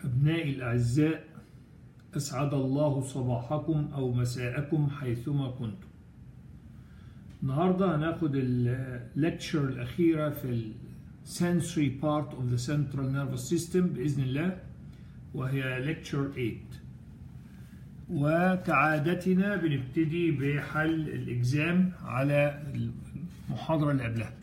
أبنائي الأعزاء أسعد الله صباحكم أو مساءكم حيثما كنتم النهاردة هناخد الليكتشر الأخيرة في ال sensory part of the central nervous system بإذن الله وهي lecture 8 وكعادتنا بنبتدي بحل الإجزام على المحاضرة اللي قبلها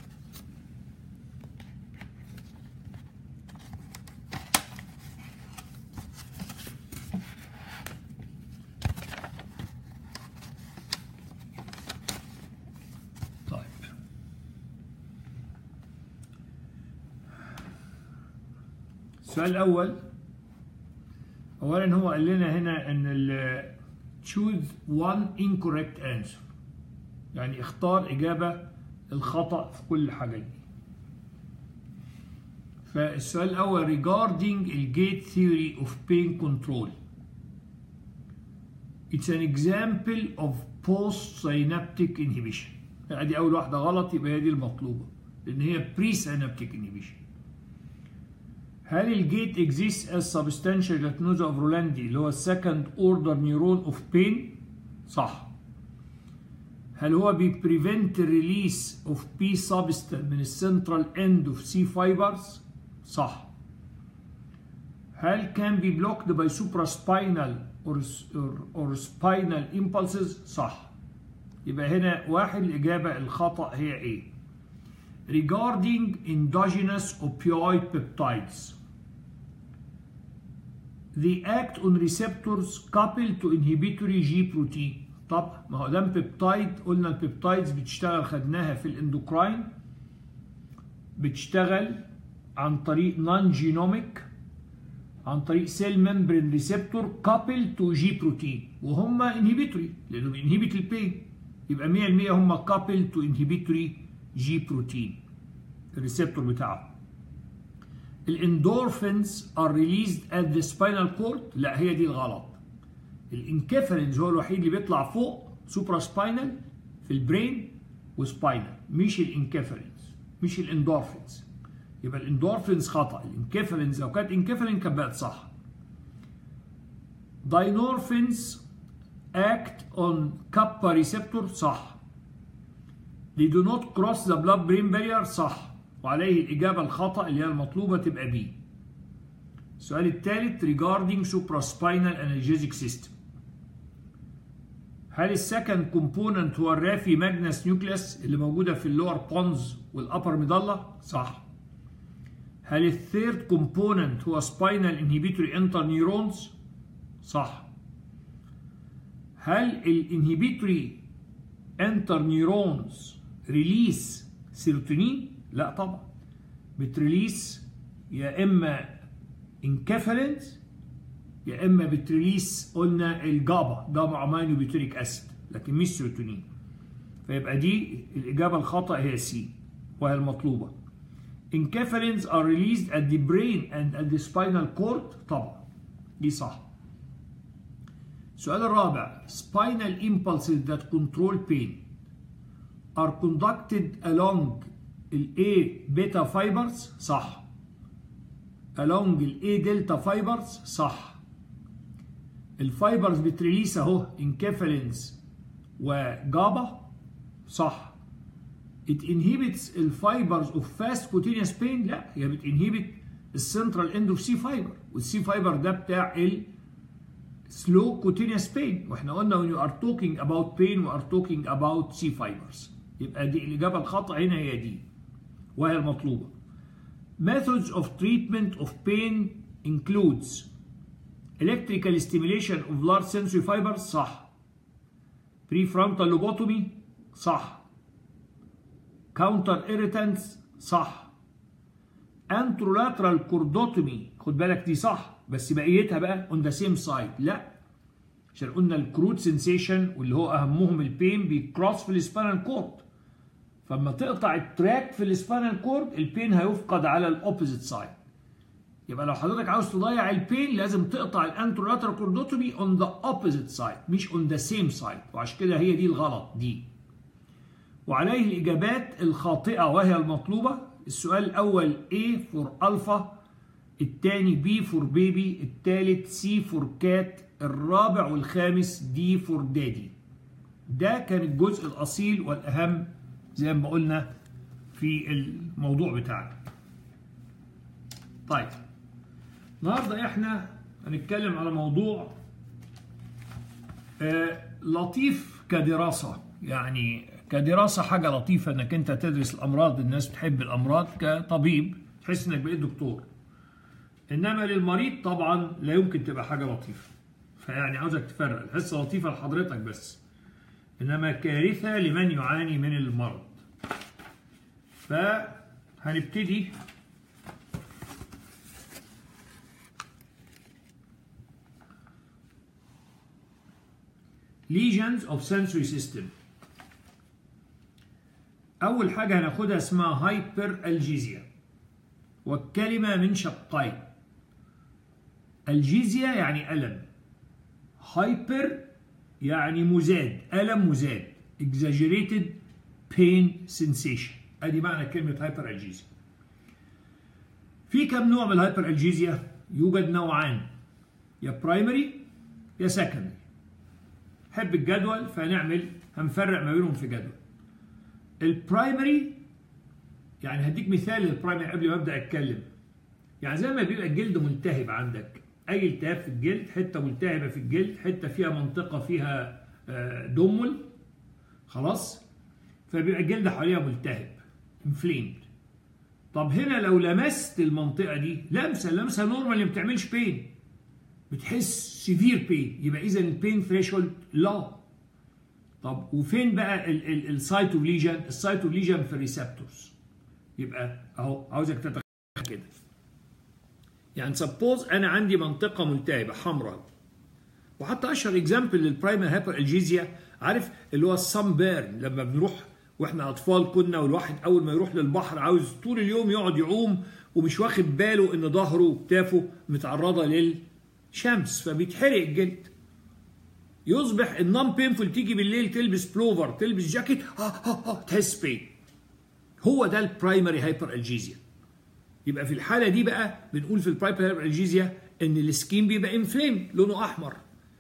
طيب السؤال الأول أولا هو قال لنا هنا إن ال choose one incorrect answer يعني اختار إجابة الخطأ في كل حاجة دي فالسؤال الأول regarding the gate theory of pain control it's an example of post-synaptic inhibition ادي أول واحدة غلط يبقى هي دي المطلوبة لأن هي pre-synaptic inhibition هل الجيت exists as substantial glycosa of Rolandi اللي هو second order neuron of pain؟ صح. هل هو بي prevent the release of P substance من السنترال end of C fibers؟ صح. هل can be blocked by supraspinal or, or, or spinal impulses؟ صح. يبقى هنا واحد الإجابة الخطأ هي إيه؟ regarding endogenous opioid peptides they act on receptors coupled to inhibitory G protein طب ما هو دام بيبتايد قلنا البيبتايدز بتشتغل خدناها في الاندوكراين بتشتغل عن طريق نون جينوميك عن طريق سيل ممبرين ريسبتور كابل تو جي بروتين وهم انهبيتوري لانه بينهبت البين يبقى 100% هم كابل تو انهبيتوري جي بروتين الريسبتور بتاعه الاندورفينز ار ريليزد ات ذا سباينال كورد لا هي دي الغلط الانكفالينز هو الوحيد اللي بيطلع فوق سوبرا سباينال في البرين وسباينال مش الانكفالينز مش الاندورفينز يبقى الاندورفينز خطا الانكفالينز لو كانت انكفالين كانت بقت صح داينورفينز act on kappa receptor صح they do not cross the blood brain barrier صح وعليه الإجابة الخطأ اللي هي المطلوبة تبقى B السؤال الثالث regarding supraspinal analgesic system هل السكند كومبوننت هو الرافي ماجنس نيوكليس اللي موجودة في اللور بونز والأبر ميدالا؟ صح هل الثيرد كومبوننت هو سباينال انهبيتوري انتر نيورونز؟ صح هل الانهبيتوري انتر نيورونز ريليس سيروتونين؟ لا طبعا بتريليس يا اما انكفالنت يا اما بتريليس قلنا الجابا جابا امينو بيوتريك اسيد لكن مش سيروتونين فيبقى دي الاجابه الخطا هي سي وهي المطلوبه انكفالينز are released at the brain and at the spinal cord طبعا دي صح السؤال الرابع spinal impulses that control pain are conducted along ال A beta fibers صح along ال A delta fibers صح الفايبرز بتريليس اهو انكفالينز وجابا صح it inhibits الفايبرز of fast cutaneous pain لا هي بتنهبت السنترال اند اوف سي فايبر والسي فايبر ده بتاع ال slow cutaneous pain واحنا قلنا when you are talking about pain we are talking about C fibers يبقى دي الإجابة الخطأ هنا هي دي وهي المطلوبة methods of treatment of pain includes electrical stimulation of large sensory fibers صح prefrontal lobotomy صح counter irritants صح anterolateral cordotomy خد بالك دي صح بس بقيتها بقى on the same side لا عشان قلنا الكروت سنسيشن واللي هو اهمهم البين بيكروس في السبانال كورد فلما تقطع التراك في السبانال كورد البين هيفقد على الاوبوزيت سايد يبقى لو حضرتك عاوز تضيع البين لازم تقطع الانترولاترال كوردوتومي اون ذا اوبوزيت سايد مش اون ذا سيم سايد وعشان كده هي دي الغلط دي وعليه الاجابات الخاطئه وهي المطلوبه السؤال الاول A for alpha التاني بي فور بيبي التالت سي فور كات الرابع والخامس دي فور دادي ده كان الجزء الأصيل والأهم زي ما قلنا في الموضوع بتاعنا طيب النهارده احنا هنتكلم على موضوع آه لطيف كدراسة يعني كدراسة حاجة لطيفة انك انت تدرس الامراض الناس بتحب الامراض كطبيب تحس انك بقيت دكتور انما للمريض طبعا لا يمكن تبقى حاجة لطيفة فيعني عاوزك تفرق الحصة لطيفة لحضرتك بس انما كارثة لمن يعاني من المرض فهنبتدي lesions of sensory system أول حاجة هناخدها اسمها هايبر الجيزيا والكلمة من شقين الجيزيا يعني ألم هايبر يعني مزاد ألم مزاد exaggerated pain sensation ادي معنى كلمة هايبر الجيزيا في كم نوع من الهايبر الجيزيا يوجد نوعان يا برايمري يا سكندري حب الجدول فهنعمل هنفرق ما بينهم في جدول البرايمري يعني هديك مثال للبرايمري قبل ما ابدا اتكلم يعني زي ما بيبقى الجلد ملتهب عندك اي التهاب في الجلد حته ملتهبه في الجلد حته فيها منطقه فيها دمل خلاص فبيبقى الجلد حواليها ملتهب انفليمد طب هنا لو لمست المنطقه دي لمسه لمسه نورمال ما بتعملش بين بتحس سيفير بين يبقى اذا البين ثريشولد لا طب وفين بقى السايت اوف ليجن السايت اوف ليجن في الريسبتورز يبقى اهو عاوزك تتخيل كده يعني سبوز انا عندي منطقه ملتهبه حمراء وحتى اشهر اكزامبل للبرايمر هايبر الجيزيا عارف اللي هو السان بيرن لما بنروح واحنا اطفال كنا والواحد اول ما يروح للبحر عاوز طول اليوم يقعد يعوم ومش واخد باله ان ظهره وكتافه متعرضه للشمس فبيتحرق الجلد يصبح النون بينفول تيجي بالليل تلبس بلوفر تلبس جاكيت ها ها ها تحس بين هو ده البرايمري هايبر الجيزيا يبقى في الحاله دي بقى بنقول في البرايمري هايبر الجيزيا ان السكين بيبقى انفليم لونه احمر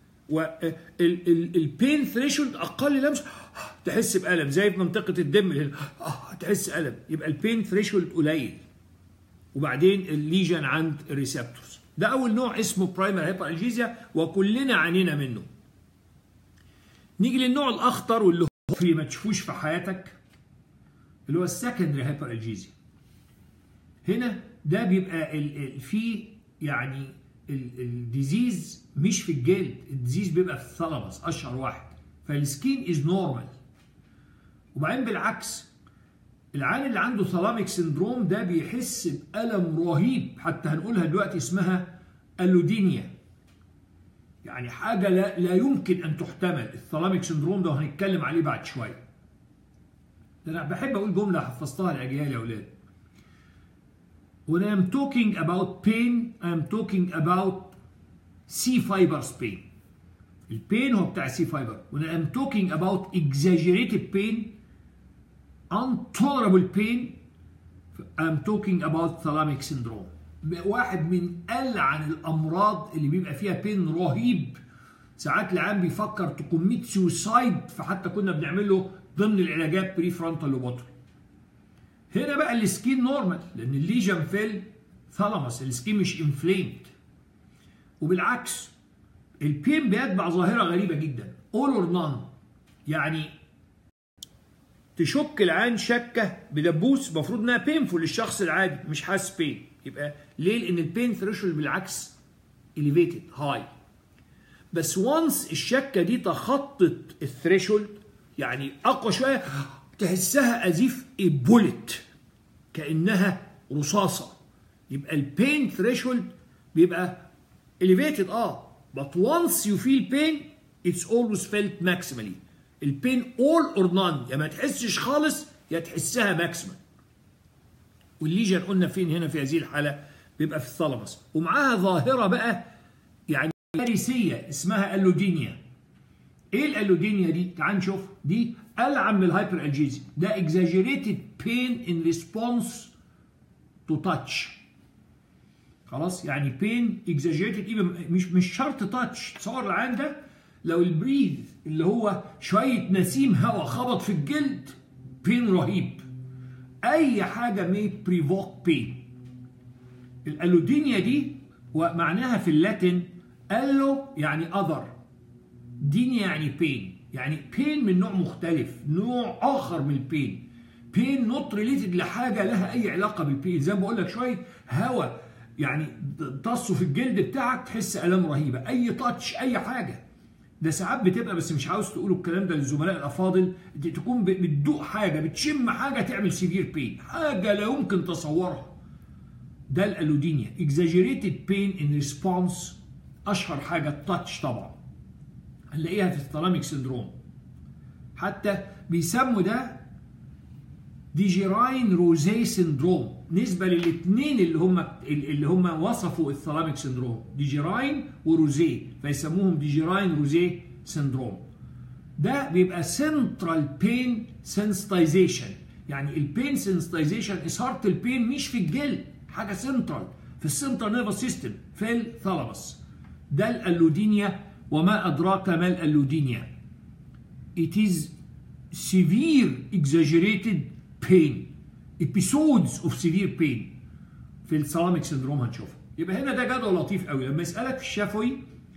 والبين ثريشولد اقل لمس تحس بالم زي في منطقه الدم هنا تحس الم يبقى البين ثريشولد قليل وبعدين الليجن عند الريسبتورز ده اول نوع اسمه برايمري هايبر الجيزيا وكلنا عانينا منه نيجي للنوع الاخطر واللي هو في ما تشوفوش في حياتك اللي هو السكندري هايبر الجيزيا هنا ده بيبقى في يعني الديزيز مش في الجلد الديزيز بيبقى في الثلمس اشهر واحد فالسكين از نورمال وبعدين بالعكس العيان اللي عنده ثلاميك سندروم ده بيحس بألم رهيب حتى هنقولها دلوقتي اسمها اللودينيا يعني حاجة لا, لا يمكن أن تحتمل الثلاميك سندروم ده وهنتكلم عليه بعد شوية ده أنا بحب أقول جملة حفظتها لأجيال يا أولاد When I am talking about pain I am talking about C fibers pain البين هو بتاع سي فايبر when I am talking about exaggerated pain intolerable pain I am talking about thalamic syndrome واحد من ألعن الأمراض اللي بيبقى فيها بين رهيب ساعات العيان بيفكر تكميت سوسايد فحتى كنا بنعمل له ضمن العلاجات بري فرونتال لوبوتومي هنا بقى السكين نورمال لان الليجن في الثالاموس السكين مش انفليمد وبالعكس البين بيتبع ظاهره غريبه جدا اول اور نان يعني تشك العين شكه بدبوس المفروض انها بينفول للشخص العادي مش حاسس بين يبقى ليه؟ لان البين ثريشولد بالعكس اليفيتد هاي بس وانس الشكه دي تخطت الثريشولد يعني اقوى شويه تحسها ازيف بولت كانها رصاصه يبقى البين ثريشولد بيبقى elevated اه but once you feel pain it's always felt maximally البين all or none يا ما تحسش خالص يا تحسها ماكسيمال والليجن قلنا فين هنا في هذه الحاله بيبقى في الثالاموس ومعاها ظاهره بقى يعني كارثيه اسمها اللودينيا ايه الالودينيا دي تعال نشوف دي العن من الهايبر الجيزي ده exaggerated pain in response to touch خلاص يعني بين اكزاجيريتد مش مش شرط تاتش تصور العين ده لو البريد اللي هو شويه نسيم هواء خبط في الجلد بين رهيب اي حاجه مي بريفوك بين الالودينيا دي ومعناها في اللاتين الو يعني اذر دينيا يعني بين يعني بين من نوع مختلف نوع اخر من البين بين نوت ريليتد لحاجه لها اي علاقه بالبين زي ما بقول لك شويه هواء يعني تصه في الجلد بتاعك تحس الام رهيبه اي تاتش اي حاجه ده ساعات بتبقى بس مش عاوز تقولوا الكلام ده للزملاء الافاضل تكون بتدوق حاجه بتشم حاجه تعمل سيفير بين حاجه لا يمكن تصورها ده الالودينيا exaggerated pain in response اشهر حاجه التاتش طبعا هنلاقيها في الثلاميك سندروم حتى بيسموا ده ديجيراين روزي سندروم نسبه للاثنين اللي هم اللي هم وصفوا الثلاميك سندروم ديجيراين وروزي فيسموهم ديجيراين روزي سندروم ده بيبقى سنترال بين سنسيتايزيشن يعني البين سنسيتايزيشن اثاره البين مش في الجلد حاجه سنترال في السنترال نيرفس سيستم في الثالاموس ده الالودينيا وما ادراك ما الالودينيا it is severe exaggerated pain episodes of severe pain في السلاميك سندروم هنشوفها يبقى هنا ده جدول لطيف قوي لما يسالك في الشفوي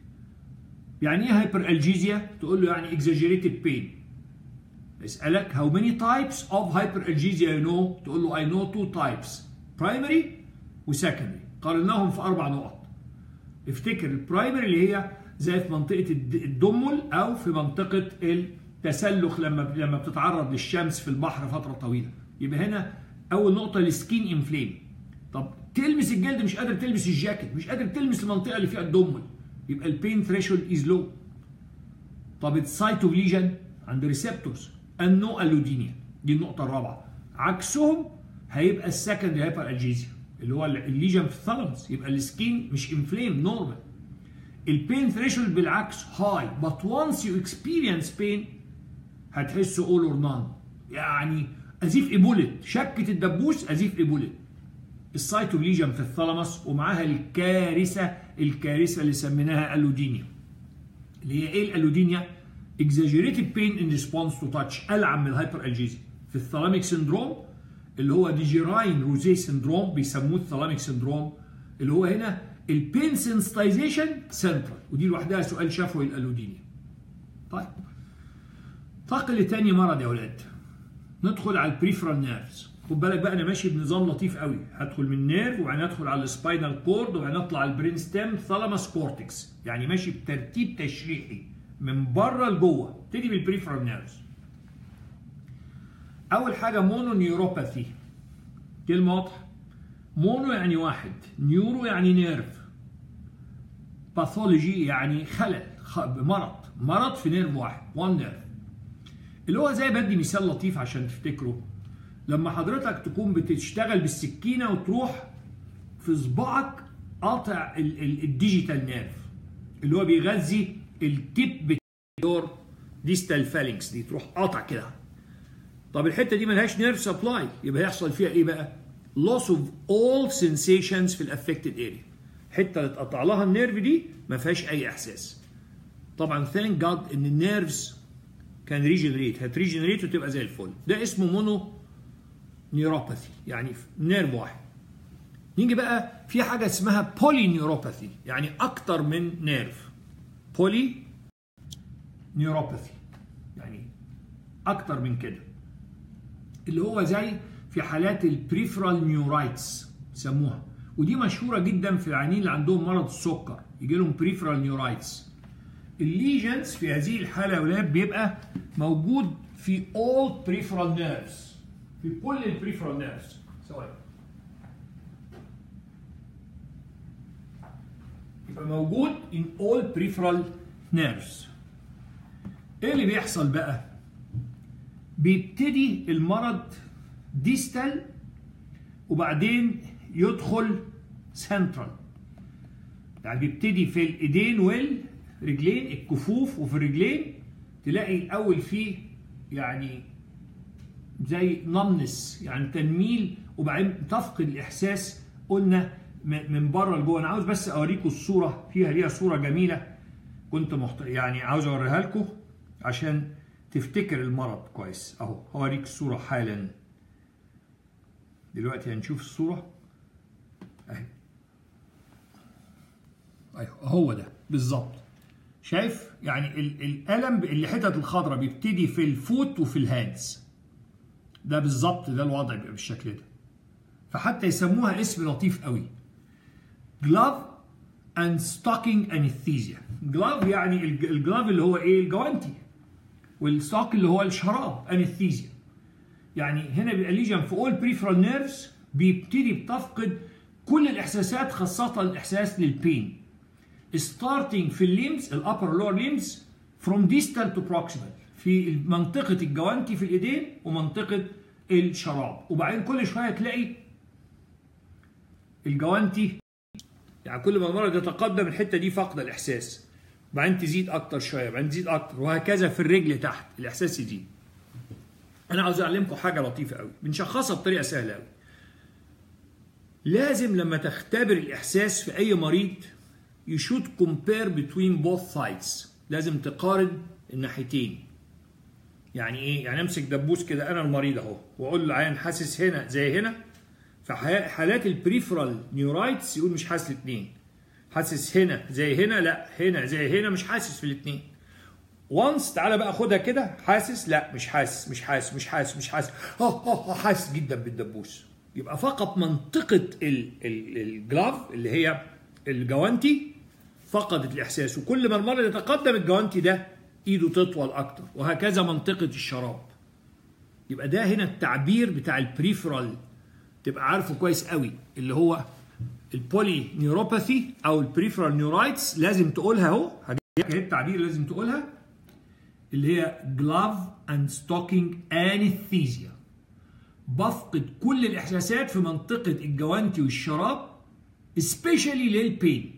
يعني ايه هايبر الجيزيا تقول له يعني exaggerated pain يسالك how many types of hyperalgesia you know تقول له I know two types primary وسكندري قارناهم في اربع نقط افتكر البرايمري اللي هي زي في منطقه الدمل او في منطقه التسلخ لما لما بتتعرض للشمس في البحر فتره طويله يبقى هنا اول نقطه السكين انفليم طب تلمس الجلد مش قادر تلمس الجاكيت مش قادر تلمس المنطقه اللي فيها الدمل يبقى البين ثريشولد از لو طب السايت اوف ليجن عند ريسبتورز النو الودينيا دي النقطه الرابعه عكسهم هيبقى السكندري هايبر الجيزيا اللي هو الليجن في الثالاموس يبقى السكين مش انفليم نورمال البين ثريشولد بالعكس هاي بس وانس يو اكسبيرينس بين هتحسه اول اور نان يعني ازيف ايبوليت شكه الدبوس ازيف ايبوليت السايتو ليجن في الثالاموس ومعاها الكارثه الكارثه اللي سميناها الودينيا اللي هي ايه الالودينيا exaggerated pain in response to touch العن من الهايبر الجيزيا في الثالاميك سندروم اللي هو ديجيراين روزي سندروم بيسموه الثلاميك سندروم اللي هو هنا البين سنسيتايزيشن سنترال ودي لوحدها سؤال شفوي الالودينيا طيب انتقل لتاني مرض يا ولاد ندخل على البريفرال نيرفز خد بالك بقى انا ماشي بنظام لطيف قوي هدخل من نيرف وبعدين ادخل على السباينال كورد وبعدين اطلع على البرين ستيم ثالاموس كورتكس يعني ماشي بترتيب تشريحي من بره لجوه ابتدي بالبريفرال نيرفز اول حاجه مونو نيوروباثي كلمه واضحه مونو يعني واحد نيورو يعني نيرف باثولوجي يعني خلل مرض مرض في نيرف واحد وان نيرف اللي هو زي بدي مثال لطيف عشان تفتكروا لما حضرتك تكون بتشتغل بالسكينه وتروح في صباعك قاطع الديجيتال نيرف اللي هو بيغذي التيب بتاع ديستال فالينكس دي تروح قاطع كده طب الحته دي ملهاش نيرف سبلاي يبقى هيحصل فيها ايه بقى؟ loss of all sensations في الافكتد اريا الحته اللي اتقطع لها النيرف دي ما فيهاش اي احساس طبعا ثانك جاد ان النيرفز كان ريجنريت هتريجنريت وتبقى زي الفل ده اسمه مونو نيوروباثي يعني نيرف واحد نيجي بقى في حاجه اسمها بولي نيوروباثي يعني اكتر من نيرف بولي نيوروباثي يعني اكتر من كده اللي هو زي في حالات البريفرال نيورايتس سموها ودي مشهوره جدا في العيانين اللي عندهم مرض السكر يجي لهم بريفرال نيورايتس الليجنز في هذه الحاله يا ولاد بيبقى موجود في all peripheral nerves في كل البريفرال نيرفز سواء يبقى موجود in all peripheral nerves ايه اللي بيحصل بقى بيبتدي المرض ديستال وبعدين يدخل سنترال يعني بيبتدي في الايدين والرجلين الكفوف وفي الرجلين تلاقي الاول فيه يعني زي نمنس يعني تنميل وبعدين تفقد الاحساس قلنا من بره لجوه انا عاوز بس اوريكم الصوره فيها ليها صوره جميله كنت محت... يعني عاوز اوريها لكم عشان تفتكر المرض كويس اهو هوريك الصوره حالا دلوقتي هنشوف الصوره اهي ايوه هو ده بالظبط شايف يعني الالم اللي حتت الخضراء بيبتدي في الفوت وفي الهاندز ده بالظبط ده الوضع بيبقى بالشكل ده فحتى يسموها اسم لطيف قوي glove and stocking anesthesia glove يعني الجلاف اللي هو ايه الجوانتي والستوك اللي هو الشراب anesthesia يعني هنا بيبقى ليجن في all peripheral nerves بيبتدي بتفقد كل الاحساسات خاصه الاحساس للبين starting في الليمز الابر لور ليمز from distal to proximal في منطقه الجوانتي في الايدين ومنطقه الشراب وبعدين كل شويه تلاقي الجوانتي يعني كل ما المرض يتقدم الحته دي فاقد الاحساس بعدين تزيد اكتر شويه بعدين تزيد اكتر وهكذا في الرجل تحت الاحساس يزيد انا عاوز اعلمكم حاجه لطيفه قوي بنشخصها بطريقه سهله قوي لازم لما تختبر الاحساس في اي مريض you should compare between both sides لازم تقارن الناحيتين يعني ايه يعني امسك دبوس كده انا المريض اهو واقول له عيان حاسس هنا زي هنا في حالات البريفرال نيورايتس يقول مش حاسس الاثنين حاسس هنا زي هنا لا هنا زي هنا مش حاسس في الاثنين وانس تعالى بقى خدها كده حاسس لا مش حاسس مش حاسس مش حاسس مش حاسس اه اه حاسس جدا بالدبوس يبقى فقط منطقه الجلاف اللي هي الجوانتي فقدت الاحساس وكل ما المرض يتقدم الجوانتي ده ايده تطول اكتر وهكذا منطقه الشراب يبقى ده هنا التعبير بتاع البريفرال تبقى عارفه كويس قوي اللي هو البولي نيوروباثي او البريفرال نيورايتس لازم تقولها اهو هجيب التعبير لازم تقولها اللي هي جلاف اند ستوكينج انستيزيا بفقد كل الاحساسات في منطقه الجوانتي والشراب سبيشالي للبين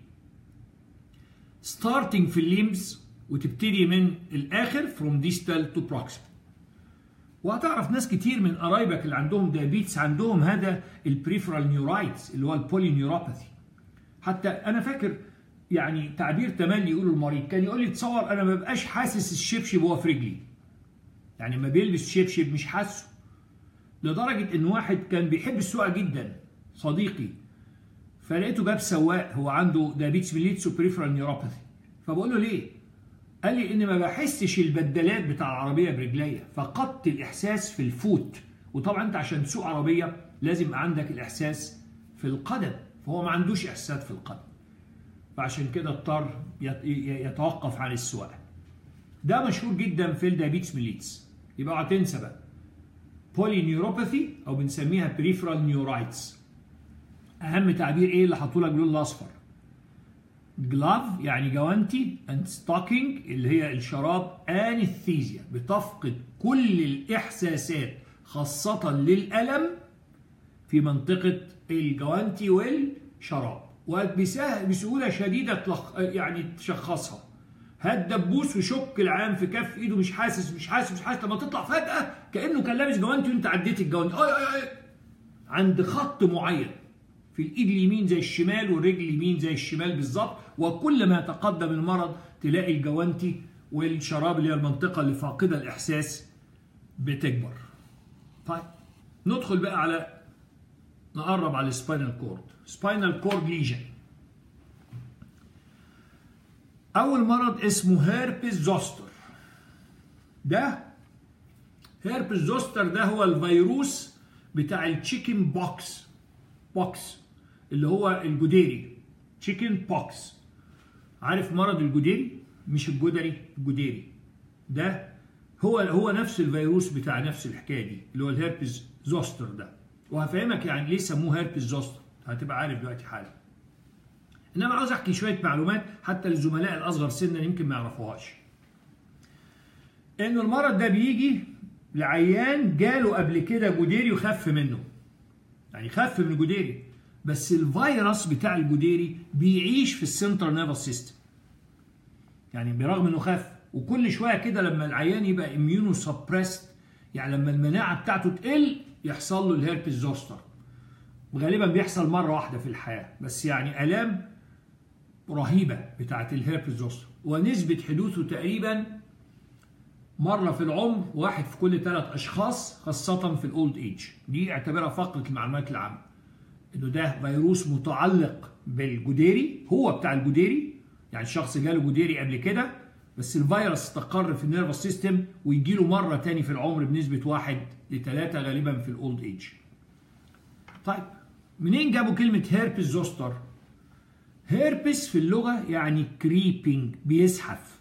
ستارتنج في الليمز وتبتدي من الاخر from distal to proximal وهتعرف ناس كتير من قرايبك اللي عندهم دايابيتس عندهم هذا البريفرال نيورايتس اللي هو البولي نيوروباثي حتى انا فاكر يعني تعبير تملي يقوله المريض كان يقول لي تصور انا ما ببقاش حاسس الشبشب وهو في رجلي يعني ما بيلبس شبشب مش حاسه لدرجه ان واحد كان بيحب السواقه جدا صديقي فلقيته جاب سواق هو عنده دايابيتس ميليتس وبريفرال نيوروباثي فبقول له ليه قال لي ان ما بحسش البدلات بتاع العربيه برجليا فقدت الاحساس في الفوت وطبعا انت عشان تسوق عربيه لازم يبقى عندك الاحساس في القدم فهو ما عندوش احساسات في القدم فعشان كده اضطر يتوقف عن السواقه ده مشهور جدا في الدايابيتس ميليتس يبقى اوعى تنسى بقى بولي نيوروباثي او بنسميها بريفرال نيورايتس اهم تعبير ايه اللي حطوا لك باللون الاصفر جلاف يعني جوانتي اند ستوكينج اللي هي الشراب انستيزيا بتفقد كل الاحساسات خاصة للألم في منطقة الجوانتي والشراب وبسهولة شديدة يعني تشخصها هات دبوس وشك العام في كف ايده مش حاسس مش حاسس مش حاسس لما تطلع فجأة كأنه كان لابس جوانتي وانت عديت الجوانتي اي اي اي عند خط معين في الايد اليمين زي الشمال والرجل اليمين زي الشمال بالظبط وكل ما يتقدم المرض تلاقي الجوانتي والشراب اللي هي المنطقه اللي فاقده الاحساس بتكبر. طيب ندخل بقى على نقرب على السباينال كورد. سباينال كورد ليجن. اول مرض اسمه هيربس زوستر. ده هيربس زوستر ده هو الفيروس بتاع التشيكن بوكس بوكس اللي هو الجديري تشيكن بوكس عارف مرض الجديري مش الجدري الجديري ده هو هو نفس الفيروس بتاع نفس الحكايه دي اللي هو الهيربس زوستر ده وهفهمك يعني ليه سموه هيربس زوستر هتبقى عارف دلوقتي حالا انما عاوز احكي شويه معلومات حتى للزملاء الاصغر سنا يمكن ما يعرفوهاش انه المرض ده بيجي لعيان جاله قبل كده جديري وخف منه يعني خف من الجديري بس الفيروس بتاع الجديري بيعيش في السنترال نيرفس سيستم يعني برغم انه خف وكل شويه كده لما العيان يبقى اميونو سبريست يعني لما المناعه بتاعته تقل يحصل له الهيربس زوستر وغالبا بيحصل مره واحده في الحياه بس يعني الام رهيبه بتاعه الهيربس زوستر ونسبه حدوثه تقريبا مره في العمر واحد في كل ثلاث اشخاص خاصه في الاولد ايج دي اعتبرها فقره المعلومات العامه انه ده فيروس متعلق بالجديري هو بتاع الجديري يعني الشخص جاله جديري قبل كده بس الفيروس استقر في النيرفس سيستم ويجي له مره تاني في العمر بنسبه واحد لثلاثه غالبا في الاولد ايج. طيب منين جابوا كلمه هيربس زوستر؟ هيربس في اللغه يعني كريبنج بيزحف.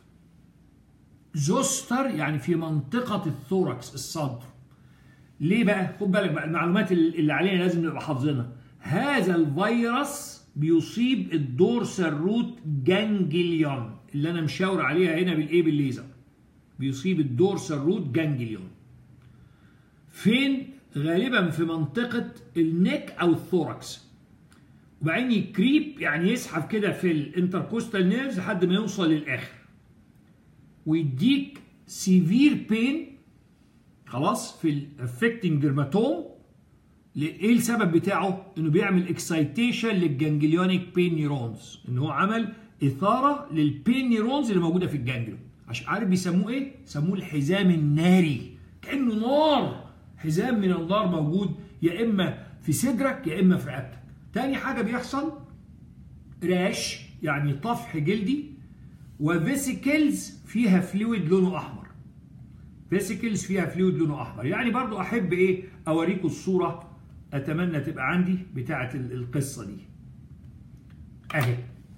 زوستر يعني في منطقه الثوركس الصدر. ليه بقى؟ خد بالك بقى المعلومات اللي علينا لازم نبقى حافظينها. هذا الفيروس بيصيب الدورسال روت جانجليون اللي انا مشاور عليها هنا بالايه بالليزر بيصيب الدورسال روت جانجليون فين غالبا في منطقة النك او الثوركس وبعدين يكريب يعني يسحب كده في الانتركوستال نيرفز لحد ما يوصل للاخر ويديك سيفير بين خلاص في الافكتنج ديرماتوم ايه السبب بتاعه؟ انه بيعمل اكسايتيشن للجانجليونيك بين نيرونز ان هو عمل اثاره للبين نيرونز اللي موجوده في الجانجليون عشان عارف بيسموه ايه؟ سموه الحزام الناري كانه نار حزام من النار موجود يا اما في صدرك يا اما في رقبتك. تاني حاجه بيحصل راش يعني طفح جلدي وفيسيكلز فيها فلويد لونه احمر. فيسيكلز فيها فلويد لونه احمر، يعني برضو احب ايه؟ اوريكم الصوره اتمنى تبقى عندي بتاعه القصه دي. اهي.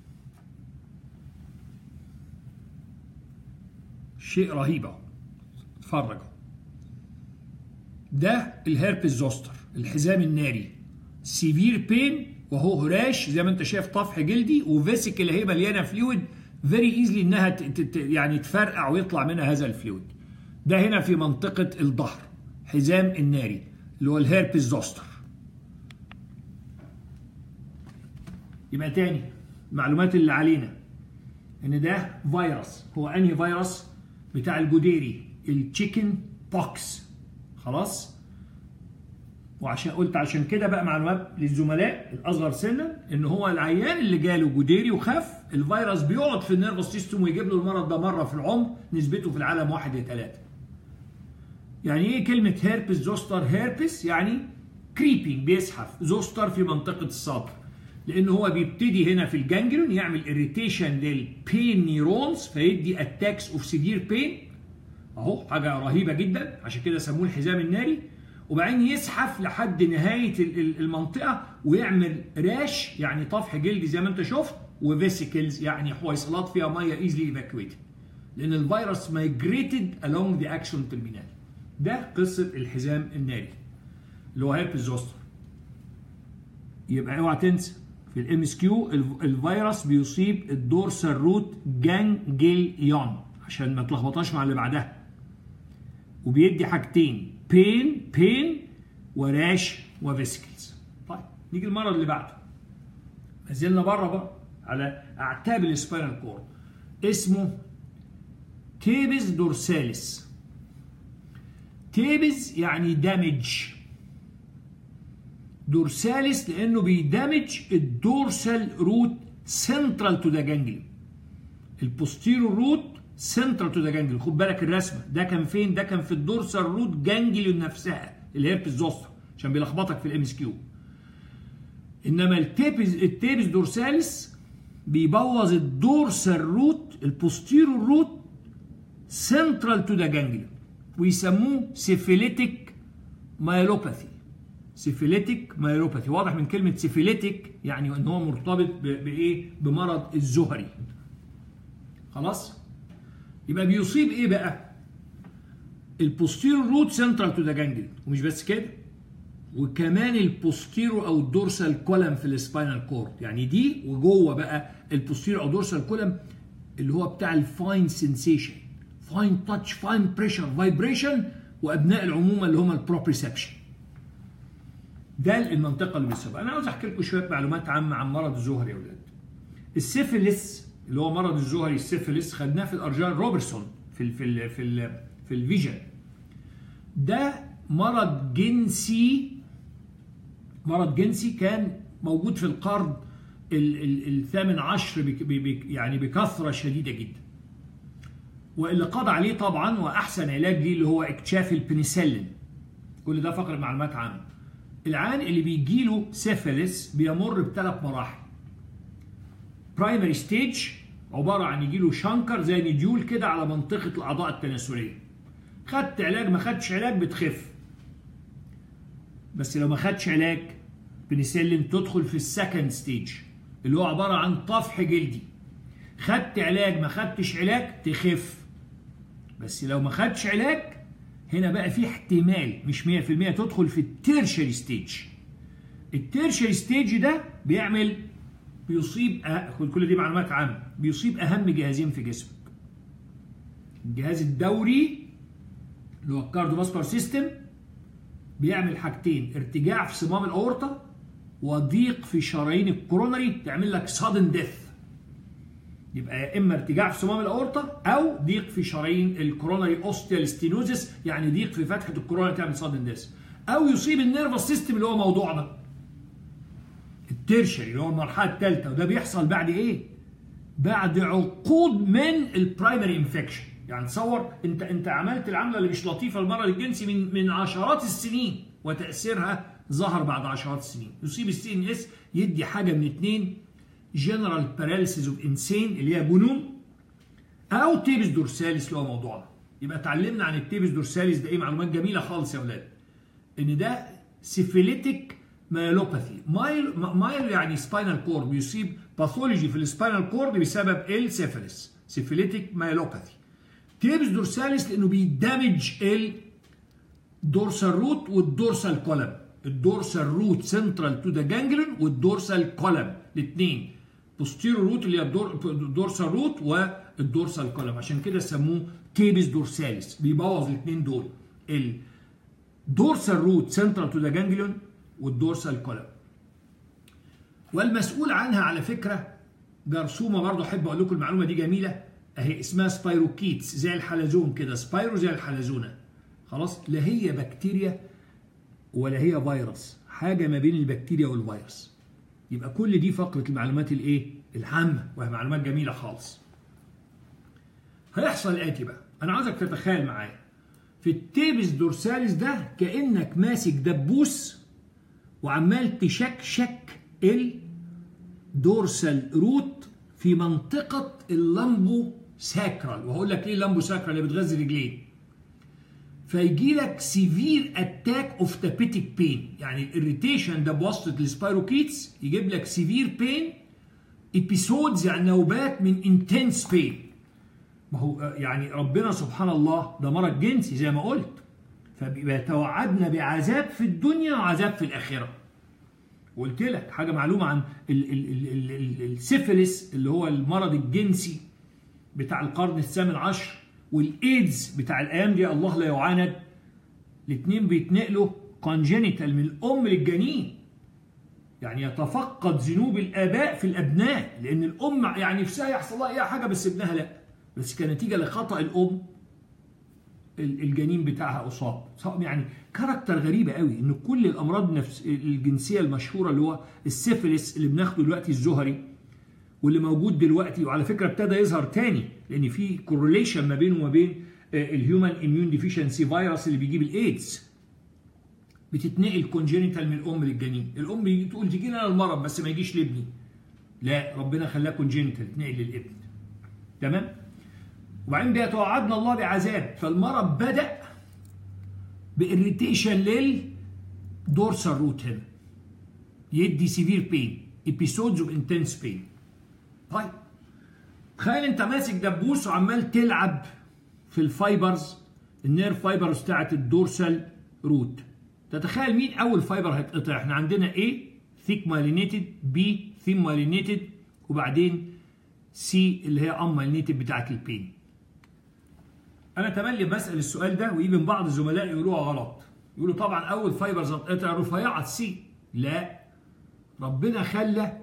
شيء رهيب اهو. اتفرج ده الهيربس زوستر الحزام الناري سيفير بين وهو هراش زي ما انت شايف طفح جلدي وفيسيكل هي مليانه فلويد فيري ايزلي انها تت يعني تفرقع ويطلع منها هذا الفلويد ده هنا في منطقه الظهر حزام الناري اللي هو الهيربس زوستر يبقى تاني المعلومات اللي علينا ان ده فيروس هو انهي فيروس بتاع الجديري التشيكن بوكس خلاص وعشان قلت عشان كده بقى معلومات للزملاء الاصغر سنا ان هو العيان اللي جاله جديري وخف الفيروس بيقعد في النيرفس سيستم ويجيب له المرض ده مره في العمر نسبته في العالم واحد لثلاثه. يعني ايه كلمه هيربس زوستر هيربس يعني كريبينج بيزحف زوستر في منطقه الصدر لان هو بيبتدي هنا في الجانجلون يعمل اريتيشن للبين نيرونز فيدي اتاكس اوف سيفير بين اهو حاجه رهيبه جدا عشان كده سموه الحزام الناري وبعدين يزحف لحد نهايه المنطقه ويعمل راش يعني طفح جلدي زي ما انت شفت وفيسيكلز يعني حويصلات فيها ميه ايزلي ايفاكويتد لان الفيروس مايجريتد along ذا اكشن ترمينال ده قصه الحزام الناري اللي هو هيربس زوستر يبقى اوعى تنسى في الام اس كيو الفيروس بيصيب الدورسال روت جانجليون عشان ما تلخبطهاش مع اللي بعدها وبيدي حاجتين بين بين وراش وفيسكلز طيب نيجي المرض اللي بعده ما زلنا بره بقى على اعتاب السباينال كور اسمه تيبس دورساليس تيبس يعني دامج دورساليس لانه بيدمج الدورسال روت سنترال تو ذا جانجليون البوستيرو روت سنترال تو ذا جانجليون خد بالك الرسمه ده كان فين ده كان في الدورسال روت جانجليون نفسها اللي هي زوستر عشان بيلخبطك في الام اس كيو انما التيبس التيبس دورساليس بيبوظ الدورسال روت البوستيرو روت سنترال تو ذا جانجليون ويسموه سيفيليتيك مايلوباثي سيفيليتيك مايلوباثي واضح من كلمه سيفيليتيك يعني ان هو مرتبط بايه بمرض الزهري خلاص يبقى بيصيب ايه بقى البوستيرو روت سنترال تو ذا جانجليون ومش بس كده وكمان البوستيرو او الدورسال كولم في السباينال كورد يعني دي وجوه بقى البوستيرو او دورسال كولم اللي هو بتاع الفاين سنسيشن فاين تاتش فاين بريشر فايبريشن وابناء العمومه اللي هم البروبريسبشن ده المنطقه اللي بيسبب انا عاوز احكي لكم شويه معلومات عامه عن مرض الزهري يا اولاد السيفيلس اللي هو مرض الزهري السيفيلس خدناه في الارجان روبرتسون في ال في ال في ال في الفيجن ده مرض جنسي مرض جنسي كان موجود في القرن الثامن عشر بك بك يعني بكثره شديده جدا واللي قضى عليه طبعا واحسن علاج ليه اللي هو اكتشاف البنسلين كل ده فقره معلومات عنه العيان اللي بيجي له سيفيلس بيمر بثلاث مراحل برايمري ستيج عباره عن يجي له شنكر زي نديول كده على منطقه الاعضاء التناسليه خدت علاج ما خدتش علاج بتخف بس لو ما خدتش علاج بنسلين تدخل في السكند ستيج اللي هو عباره عن طفح جلدي خدت علاج ما خدتش علاج تخف بس لو ما خدتش علاج هنا بقى في احتمال مش 100% تدخل في التيرشري ستيج التيرشري ستيج ده بيعمل بيصيب أه... كل دي معلومات عامه بيصيب اهم جهازين في جسمك الجهاز الدوري اللي هو الكارديوفاسكولار سيستم بيعمل حاجتين ارتجاع في صمام الاورطه وضيق في شرايين الكورونري تعمل لك سادن ديث يبقى يا اما ارتجاع في صمام الاورطه او ضيق في شرايين الكورونري اوستيال ستينوزس يعني ضيق في فتحه الكورونري تعمل سادن ديث او يصيب النيرفس سيستم اللي هو موضوعنا الترشري اللي هو المرحله الثالثه وده بيحصل بعد ايه؟ بعد عقود من البرايمري انفكشن يعني تصور انت انت عملت العمله اللي مش لطيفه المرض الجنسي من من عشرات السنين وتاثيرها ظهر بعد عشرات السنين يصيب السي ان اس يدي حاجه من اثنين جنرال باراليسيس اوف انسين اللي هي جنون او تيبس دورساليس اللي هو موضوعنا يبقى اتعلمنا عن التيبس دورساليس ده ايه معلومات جميله خالص يا اولاد ان ده سيفيليتيك مايلوباثي مايل مايل يعني سباينال كورد بيصيب باثولوجي في السباينال كورد بسبب السيفيلس سيفيليتيك مايلوباثي تيبس دورساليس لانه بيدمج الدورسال روت والدورسال كولم الدورسال روت سنترال تو ذا جانجلون والدورسال كولم الاثنين بوستيرو روت اللي هي الدورسال روت والدورسال كولم عشان كده سموه تيبس دورساليس بيبوظ الاثنين دول الدورسال روت سنترال تو ذا جانجلون والدورسال كولم والمسؤول عنها على فكره جرثومه برضه احب اقول لكم المعلومه دي جميله اهي اسمها سبايروكيتس زي الحلزون كده سبايرو زي الحلزونه خلاص لا هي بكتيريا ولا هي فيروس حاجه ما بين البكتيريا والفيروس يبقى كل دي فقره المعلومات الايه العامه وهي معلومات جميله خالص هيحصل الاتي بقى انا عاوزك تتخيل معايا في التيبس دورساليس ده كانك ماسك دبوس وعمال تشكشك الدورسال روت في منطقه اللامبو ساكرال وهقول لك ايه اللامبو ساكرال اللي بتغذي رجلين فيجي لك سيفير اتاك اوف تابيتيك بين يعني الاريتيشن ده بواسطه السبايروكيتس يجيب لك سيفير بين ابيسودز يعني نوبات من انتنس بين ما هو يعني ربنا سبحان الله ده مرض جنسي زي ما قلت فبيتوعدنا بعذاب في الدنيا وعذاب في الاخره قلت لك حاجه معلومه عن السيفيلس اللي هو المرض الجنسي بتاع القرن الثامن عشر والايدز بتاع الايام دي الله لا يعاند الاثنين بيتنقلوا كونجينيتال من الام للجنين يعني يتفقد ذنوب الاباء في الابناء لان الام يعني نفسها يحصل لها اي حاجه بس ابنها لا بس كنتيجه لخطا الام الجنين بتاعها اصاب يعني كاركتر غريبه قوي ان كل الامراض نفس الجنسيه المشهوره اللي هو السيفلس اللي بناخده دلوقتي الزهري واللي موجود دلوقتي وعلى فكره ابتدى يظهر تاني لان في كورليشن ما بينه وما بين الهيومن اميون ديفيشنسي فيروس اللي بيجيب الايدز بتتنقل كونجينيتال من الام للجنين الام تقول تجي لنا المرض بس ما يجيش لابني لا ربنا خلاه كونجينيتال يتنقل للابن تمام وبعدين بيتوعدنا الله بعذاب فالمرض بدا باريتيشن للدورسال روت هنا يدي سيفير بين ابيسودز اوف انتنس بين طيب تخيل انت ماسك دبوس وعمال تلعب في الفايبرز النير فايبرز بتاعت الدورسال روت تتخيل مين اول فايبر هيتقطع احنا عندنا A ثيك مايلينيتد B ثيم مايلينيتد وبعدين C اللي هي ام مايلينيتد بتاعت البين انا تملي بسال السؤال ده ويجي بعض الزملاء يقولوها غلط يقولوا طبعا اول فايبرز هتقطع رفيعه سي لا ربنا خلى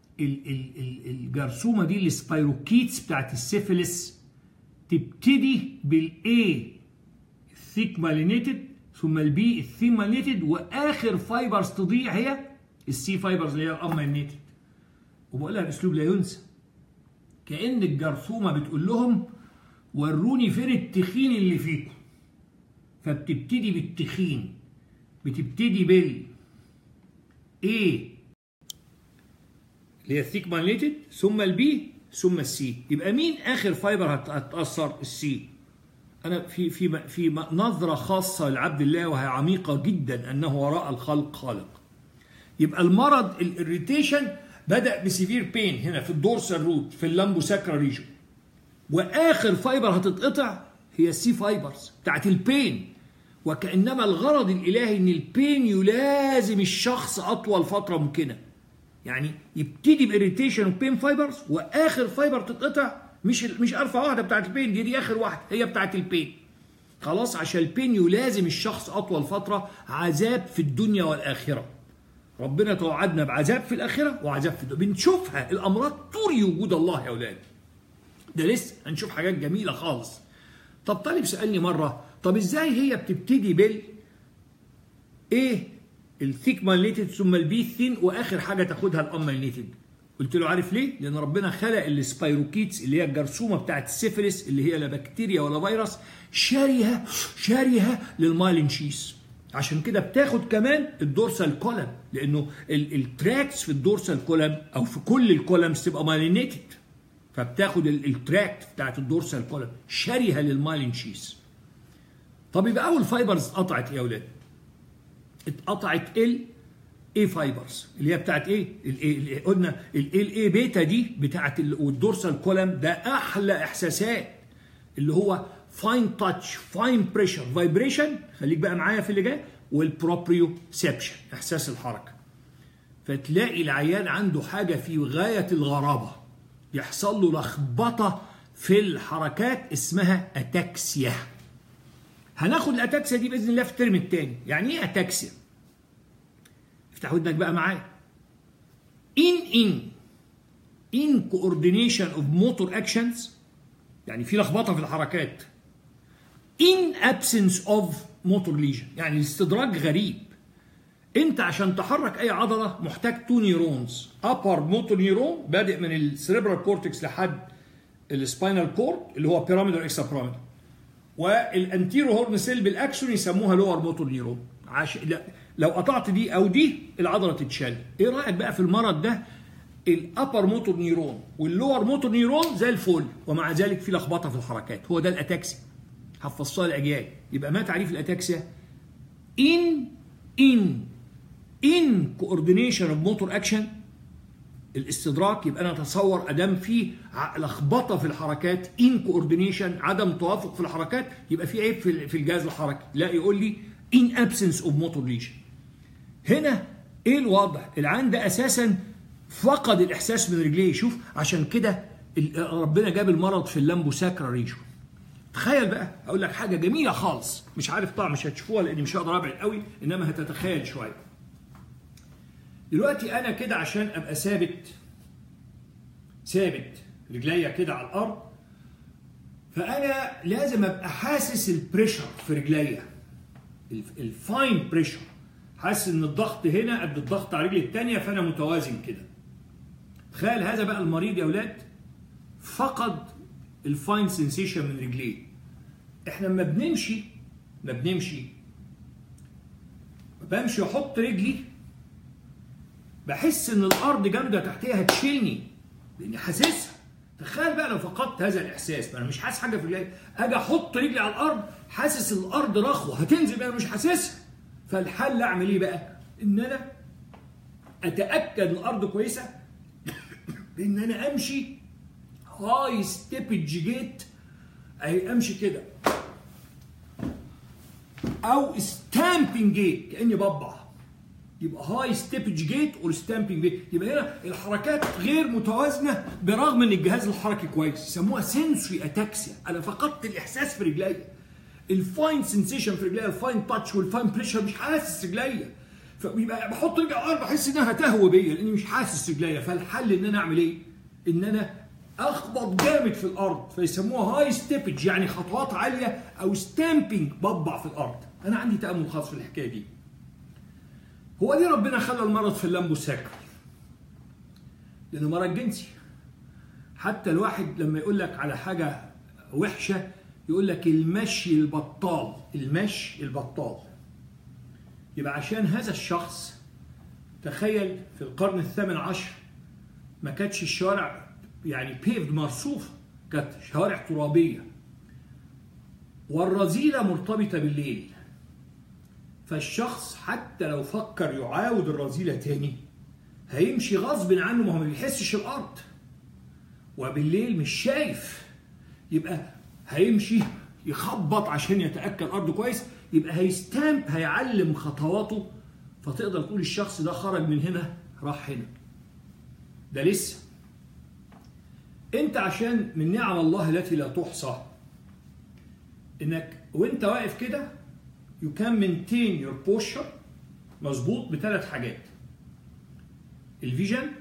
الجرثومه دي السبايروكيتس بتاعت السيفيلس تبتدي بالاي ثيك مالينيتد ثم البي الثيم مالينيتد واخر فايبرز تضيع هي السي فايبرز اللي هي الامينيتد وبقولها باسلوب لا ينسى كان الجرثومه بتقول لهم وروني فين التخين اللي فيكم فبتبتدي بالتخين بتبتدي بال ايه اللي هي الثيك مايليتد ثم البي ثم السي يبقى مين اخر فايبر هتاثر السي انا في في في نظره خاصه لعبد الله وهي عميقه جدا انه وراء الخلق خالق يبقى المرض الاريتيشن بدا بسيفير بين هنا في الدورسال روت في اللامبو ساكرا ريجن واخر فايبر هتتقطع هي السي فايبرز بتاعت البين وكانما الغرض الالهي ان البين يلازم الشخص اطول فتره ممكنه يعني يبتدي باريتيشن وبين فايبرز واخر فايبر تتقطع مش مش ارفع واحده بتاعت البين دي دي اخر واحده هي بتاعت البين خلاص عشان البين يلازم الشخص اطول فتره عذاب في الدنيا والاخره ربنا توعدنا بعذاب في الاخره وعذاب في الدنيا بنشوفها الامراض توري وجود الله يا اولاد ده لسه هنشوف حاجات جميله خالص طب طالب سالني مره طب ازاي هي بتبتدي بال ايه الثيك مايليتد ثم البي ثين واخر حاجه تاخدها الامايليتد قلت له عارف ليه؟ لان ربنا خلق السبايروكيتس اللي هي الجرثومه بتاعت السيفلس اللي هي لا بكتيريا ولا فيروس شاريه شاريه للمايلين شيس عشان كده بتاخد كمان الدورسال كولم لانه التراكتس في الدورسال كولم او في كل الكولمز تبقى مايلينيتد فبتاخد التراكت بتاعت الدورسال كولم شاريه للمايلين شيس طب يبقى اول فايبرز اتقطعت ايه يا اولاد؟ اتقطعت ال اي فايبرز اللي هي بتاعت ايه؟ ال قلنا الاي بيتا دي بتاعت والدورسال كولم ده احلى احساسات اللي هو فاين تاتش فاين بريشر فايبريشن خليك بقى معايا في اللي جاي والبروبريو سيبشن احساس الحركه فتلاقي العيان عنده حاجه في غايه الغرابه يحصل له لخبطه في الحركات اسمها اتاكسيا هناخد الاتاكسيا دي باذن الله في الترم الثاني يعني ايه اتاكسيا افتح ودنك بقى معايا in in in coordination of motor actions يعني في لخبطه في الحركات in absence of motor lesion يعني الاستدراج غريب انت عشان تحرك اي عضله محتاج تو نيرونز upper motor نيرون بادئ من السريبرال كورتكس لحد السباينال كورد اللي هو بيراميدال اكسترا بيراميدال والانتيرو هورن سيل بالاكسون يسموها لور موتور نيرون عش... لا لو قطعت دي او دي العضله تتشل ايه رايك بقى في المرض ده الابر موتور نيرون واللور موتور نيرون زي الفل ومع ذلك في لخبطه في الحركات هو ده الاتاكسيا حفظتها الاجيال يبقى ما تعريف الاتاكسيا ان ان ان كوردينيشن اوف موتور اكشن الاستدراك يبقى انا اتصور ادام في لخبطه في الحركات ان كوردينيشن عدم توافق في الحركات يبقى في عيب في الجهاز الحركي لا يقول لي in absence of motor lesion هنا ايه الوضع العين ده اساسا فقد الاحساس من رجليه شوف عشان كده ربنا جاب المرض في اللامبو ساكرا ريجون تخيل بقى اقول لك حاجه جميله خالص مش عارف طبعا مش هتشوفوها لاني مش هقدر ابعد قوي انما هتتخيل شويه دلوقتي انا كده عشان ابقى ثابت ثابت رجليا كده على الارض فانا لازم ابقى حاسس البريشر في رجليا الفاين بريشر حاسس ان الضغط هنا قد الضغط على رجلي الثانيه فانا متوازن كده تخيل هذا بقى المريض يا اولاد فقد الفاين سنسيشن من رجليه احنا لما بنمشي ما بنمشي بمشي احط رجلي بحس ان الارض جامده تحتيها هتشيلني لاني حاسسها تخيل بقى لو فقدت هذا الاحساس انا مش حاسس حاجه في رجلي اجي احط رجلي على الارض حاسس الارض رخوه هتنزل انا مش حاسسها فالحل اعمل ايه بقى ان انا اتاكد ان الارض كويسه بان انا امشي هاي ستيبج جيت اي امشي كده او ستامبنج جيت كاني بطبع يبقى هاي ستيبج جيت اور ستامبنج جيت يبقى هنا الحركات غير متوازنه برغم ان الجهاز الحركي كويس يسموها سنسوري اتاكسيا انا فقدت الاحساس في رجلي الفاين سنسيشن في رجلي الفاين تاتش والفاين بريشر مش حاسس رجلي فبيبقى بحط رجلي على الارض بحس انها هتهوى بيا لاني مش حاسس رجلي فالحل ان انا اعمل ايه؟ ان انا اخبط جامد في الارض فيسموها هاي ستيبج يعني خطوات عاليه او ستامبنج بطبع في الارض انا عندي تامل خاص في الحكايه دي هو ليه ربنا خلى المرض في اللامبو ساكر لانه مرض جنسي حتى الواحد لما يقول لك على حاجه وحشه يقول لك المشي البطال المشي البطال يبقى عشان هذا الشخص تخيل في القرن الثامن عشر ما كانتش الشوارع يعني بيفد مرصوفه كانت شوارع ترابيه والرذيله مرتبطه بالليل فالشخص حتى لو فكر يعاود الرذيله تاني هيمشي غصب عنه ما هو ما بيحسش الارض وبالليل مش شايف يبقى هيمشي يخبط عشان يتاكد الارض كويس يبقى هيستامب هيعلم خطواته فتقدر تقول الشخص ده خرج من هنا راح هنا ده لسه انت عشان من نعم الله التي لا تحصى انك وانت واقف كده you can maintain your posture مظبوط بثلاث حاجات الفيجن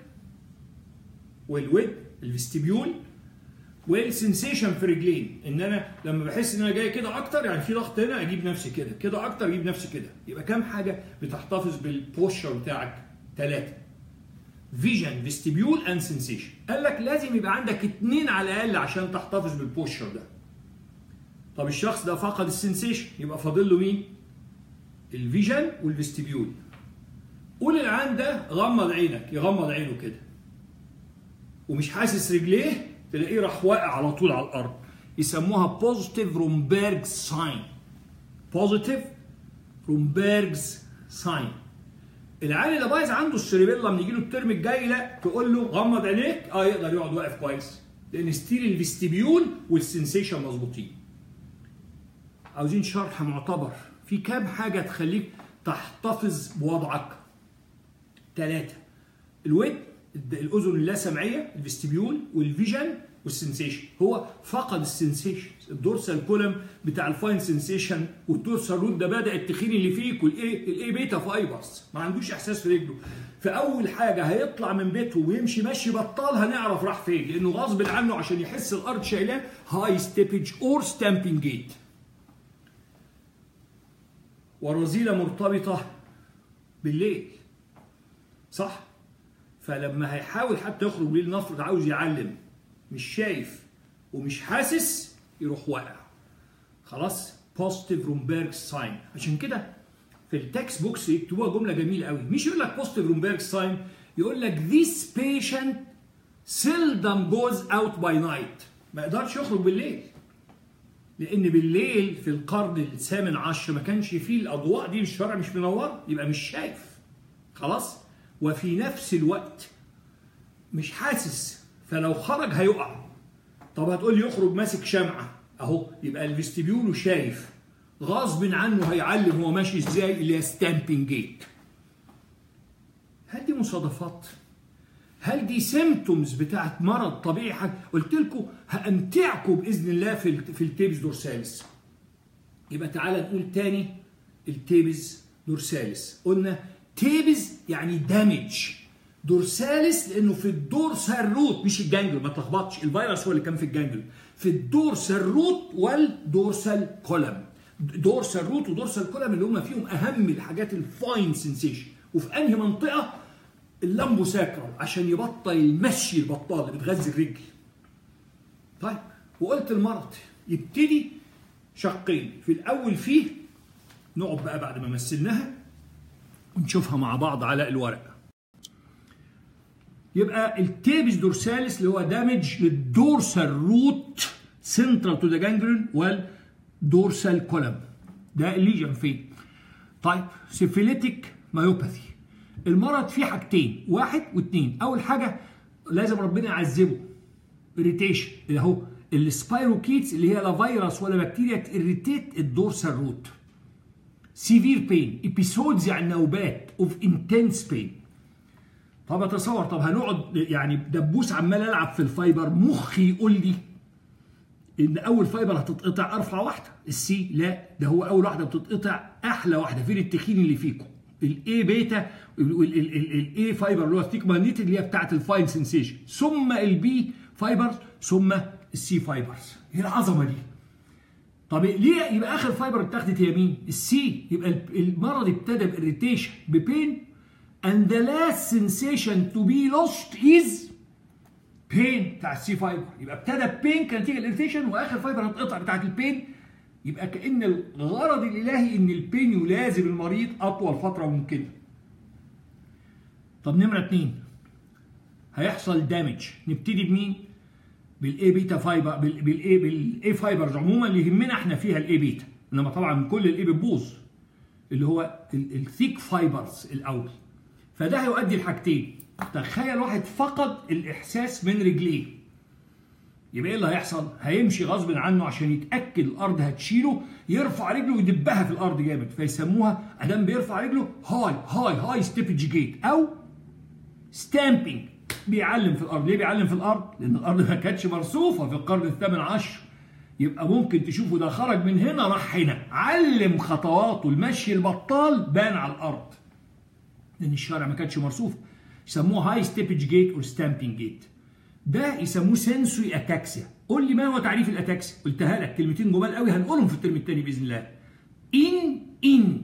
والود الفستيبيول والسنسيشن في رجلين ان انا لما بحس ان انا جاي كده اكتر يعني في ضغط هنا اجيب نفسي كده كده اكتر اجيب نفسي كده يبقى كام حاجه بتحتفظ بالبوستشر بتاعك ثلاثه فيجن فيستيبيول اند سنسيشن قال لك لازم يبقى عندك اثنين على الاقل عشان تحتفظ بالبوستشر ده طب الشخص ده فقد السنسيشن يبقى فاضل له مين الفيجن والفستيبيول قول العام ده غمض عينك يغمض عينه كده ومش حاسس رجليه تلاقيه راح واقع على طول على الارض يسموها بوزيتيف رومبيرج ساين بوزيتيف رومبيرجز ساين العيال اللي بايظ عنده السريبيلا يجي له الترم الجاي لا تقول له غمض عينيك اه يقدر يقعد واقف كويس لان ستيل الفستيبيول والسنسيشن مظبوطين عاوزين شرح معتبر في كام حاجه تخليك تحتفظ بوضعك ثلاثه الود الاذن اللاسمعيه الفستيبيول والفيجن والسنسيشن هو فقد السنسيشن الدورسال كولم بتاع الفاين سنسيشن والدورسال روت ده بدا التخين اللي فيك والايه الايه بيتا فايبرز ما عندوش احساس في رجله فاول حاجه هيطلع من بيته ويمشي مشي بطال هنعرف راح فين لانه غصب عنه عشان يحس الارض شايلاه هاي ستيبج اور ستامبنج جيت والرذيله مرتبطه بالليل صح فلما هيحاول حتى يخرج بالليل نفرض عاوز يعلم مش شايف ومش حاسس يروح واقع خلاص بوزيتيف رومبيرج ساين عشان كده في التكست بوكس يكتبوها جمله جميله قوي مش يقول لك بوزيتيف رومبيرج ساين يقول لك this patient seldom goes out by night ما يقدرش يخرج بالليل لان بالليل في القرن الثامن عشر ما كانش فيه الاضواء دي الشارع مش منور يبقى مش شايف خلاص وفي نفس الوقت مش حاسس فلو خرج هيقع طب هتقول لي يخرج ماسك شمعة اهو يبقى الفستيبيول شايف غصب عنه هيعلم هو ماشي ازاي اللي هي ستامبنج جيت هل دي مصادفات هل دي سيمتومز بتاعت مرض طبيعي حاجة؟ قلت لكم هامتعكم باذن الله في في التيبس دورساليس يبقى تعالى نقول تاني التيبس دورساليس قلنا تيبز يعني دامج دورساليس لانه في الدورسال روت مش الجانجل ما تلخبطش الفيروس هو اللي كان في الجانجل في الدورسال روت والدورسال كولم دورسال روت ودورسال كولم اللي هم فيهم اهم الحاجات الفاين سنسيشن وفي انهي منطقه اللامبو ساكرال عشان يبطل المشي البطال اللي بتغذي الرجل طيب وقلت المرض يبتدي شقين في الاول فيه نقعد بقى بعد ما مثلناها ونشوفها مع بعض على الورق يبقى التيبس دورساليس اللي هو دامج للدورسال روت سنترال تو ذا جانجلون والدورسال كولم ده الليجن فين طيب سيفيليتيك مايوباثي المرض فيه حاجتين واحد واثنين اول حاجه لازم ربنا يعذبه اريتيشن اللي هو السبايروكيتس اللي هي لا فيروس ولا بكتيريا تريتيت الدورسال روت سيفير بين ابيسودز يعني نوبات اوف انتنس بين طب اتصور طب هنقعد يعني دبوس عمال العب في الفايبر مخي يقول لي ان اول فايبر هتتقطع ارفع واحده السي لا ده هو اول واحده بتتقطع احلى واحده فين التخين اللي فيكم الاي بيتا الاي فايبر اللي هو ستيك ماجنيتيك اللي هي بتاعت الفاين سنسيشن ثم البي فايبرز ثم السي فايبرز ايه العظمه دي طب ليه يبقى اخر فايبر اتاخدت هي مين؟ السي يبقى المرض ابتدى باريتيشن ببين and the last sensation to be lost is pain بتاع السي فايبر يبقى ابتدى بين كنتيجه الاريتيشن واخر فايبر هتقطع بتاعت البين يبقى كان الغرض الالهي ان البين يلازم المريض اطول فتره ممكنه طب نمره اتنين هيحصل دامج نبتدي بمين بالاي بيتا فايبر بالاي بالاي فايبرز عموما اللي يهمنا احنا فيها الاي بيتا انما طبعا كل الاي بتبوظ اللي هو الثيك فايبرز الاول فده هيؤدي لحاجتين تخيل واحد فقد الاحساس من رجليه يبقى ايه اللي هيحصل؟ هيمشي غصب عنه عشان يتاكد الارض هتشيله يرفع رجله ويدبها في الارض جامد فيسموها ادام بيرفع رجله هاي هاي هاي ستيبج جيت او ستامبنج بيعلم في الارض ليه بيعلم في الارض؟ لان الارض ما كانتش مرصوفه في القرن الثامن عشر يبقى ممكن تشوفه ده خرج من هنا راح هنا علم خطواته المشي البطال بان على الارض لان الشارع ما كانش مرصوف يسموه هاي ستيبج جيت او ستامبنج جيت ده يسموه سنسوري اتاكسيا قول لي ما هو تعريف الاتاكسيا قلتها لك كلمتين جمال قوي هنقولهم في الترم الثاني باذن الله ان ان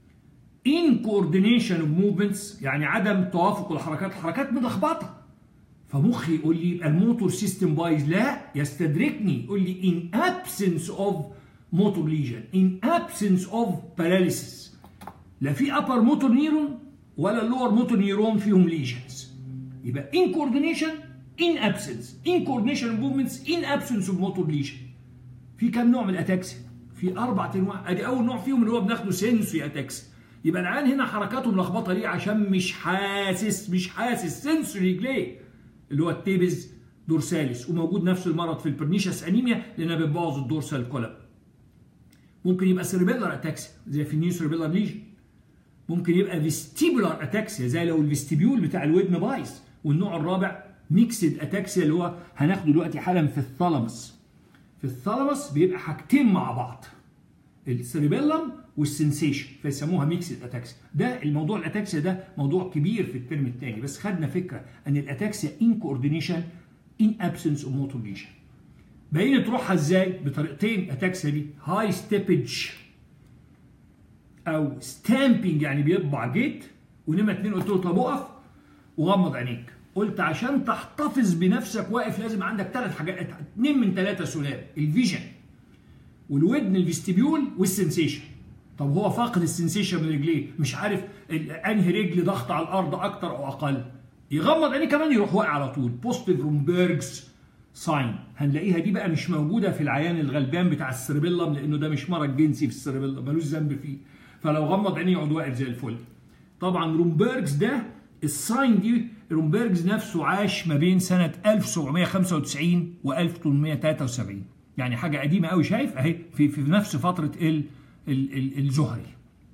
ان كوردينيشن اوف موفمنتس يعني عدم توافق الحركات الحركات ملخبطه فمخي يقول لي يبقى الموتور سيستم بايظ لا يستدركني يقول لي in absence of motor lesion in absence of paralysis لا في upper motor neuron ولا lower motor neuron فيهم lesions يبقى in coordination in absence in coordination of movements in absence of motor lesion في كام نوع من الاتاكسيا في اربع انواع ادي اول نوع فيهم اللي هو بناخده سنسوري اتاكسيا يبقى العيان هنا حركاته ملخبطه ليه عشان مش حاسس مش حاسس سنسوري رجليه اللي هو التيبز دورساليس وموجود نفس المرض في البرنيشس انيميا لانها بتبوظ الدورسال كولم ممكن يبقى سيربيلر اتاكسيا زي في النيو سيربيلر ليجن ممكن يبقى فيستيبولار اتاكسيا زي لو الفيستيبيول بتاع الودن بايظ والنوع الرابع ميكسد اتاكسيا اللي هو هناخده دلوقتي حالا في الثالاموس في الثالاموس بيبقى حاجتين مع بعض السيربيلم والسنسيشن فيسموها ميكسد اتاكسيا ده الموضوع الاتاكسيا ده موضوع كبير في الترم الثاني بس خدنا فكره ان الاتاكسيا ان كوردينيشن ان ابسنس اوف موتور ليجن باين تروحها ازاي بطريقتين اتاكسيا دي هاي ستيبج او ستامبنج يعني بيطبع جيت ونمره اتنين قلت له طب اقف وغمض عينيك قلت عشان تحتفظ بنفسك واقف لازم عندك ثلاث حاجات اثنين من ثلاثه سلال الفيجن والودن الفيستيبيول والسنسيشن طب هو فاقد السنسيشن من رجليه مش عارف انهي رجل ضغط على الارض اكتر او اقل يغمض عينيه كمان يروح واقع على طول بوستيف رومبرجز ساين هنلاقيها دي بقى مش موجوده في العيان الغلبان بتاع السيربيلم لانه ده مش مرض جنسي في السيربيلم ملوش ذنب فيه فلو غمض عينيه يقعد واقف زي الفل طبعا رومبرجز ده الساين دي رومبرجز نفسه عاش ما بين سنه 1795 و 1873 يعني حاجه قديمه قوي شايف اهي في, في نفس فتره ال الزهري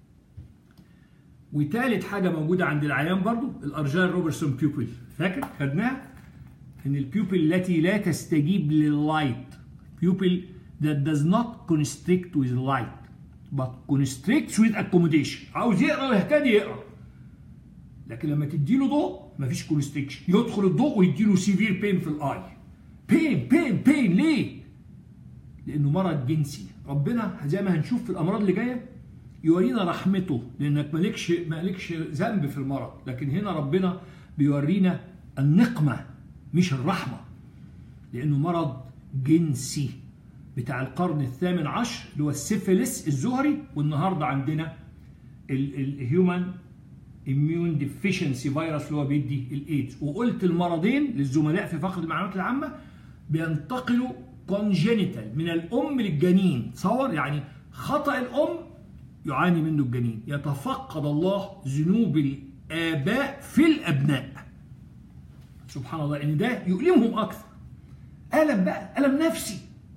وتالت حاجه موجوده عند العيان برضو الارجان روبرتسون بيوبل فاكر خدناها ان البيوبل التي لا تستجيب لللايت بيوبل that does not constrict with light but constricts with accommodation عاوز يقرا ويهتدي يقرا لكن لما تدي له ضوء مفيش كونستريكشن يدخل الضوء ويدي له سيفير بين في الاي بين بين بين ليه؟ لانه مرض جنسي ربنا زي ما هنشوف في الامراض اللي جايه يورينا رحمته لانك مالكش مالكش ذنب في المرض لكن هنا ربنا بيورينا النقمه مش الرحمه لانه مرض جنسي بتاع القرن الثامن عشر اللي هو السيفيلس الزهري والنهارده عندنا الهيومن اميون ديفيشنسي فيروس اللي هو بيدي الايدز وقلت المرضين للزملاء في فقره المعلومات العامه بينتقلوا كونجينيتال من الام للجنين تصور يعني خطا الام يعاني منه الجنين يتفقد الله ذنوب الاباء في الابناء سبحان الله ان ده يؤلمهم اكثر الم بقى الم نفسي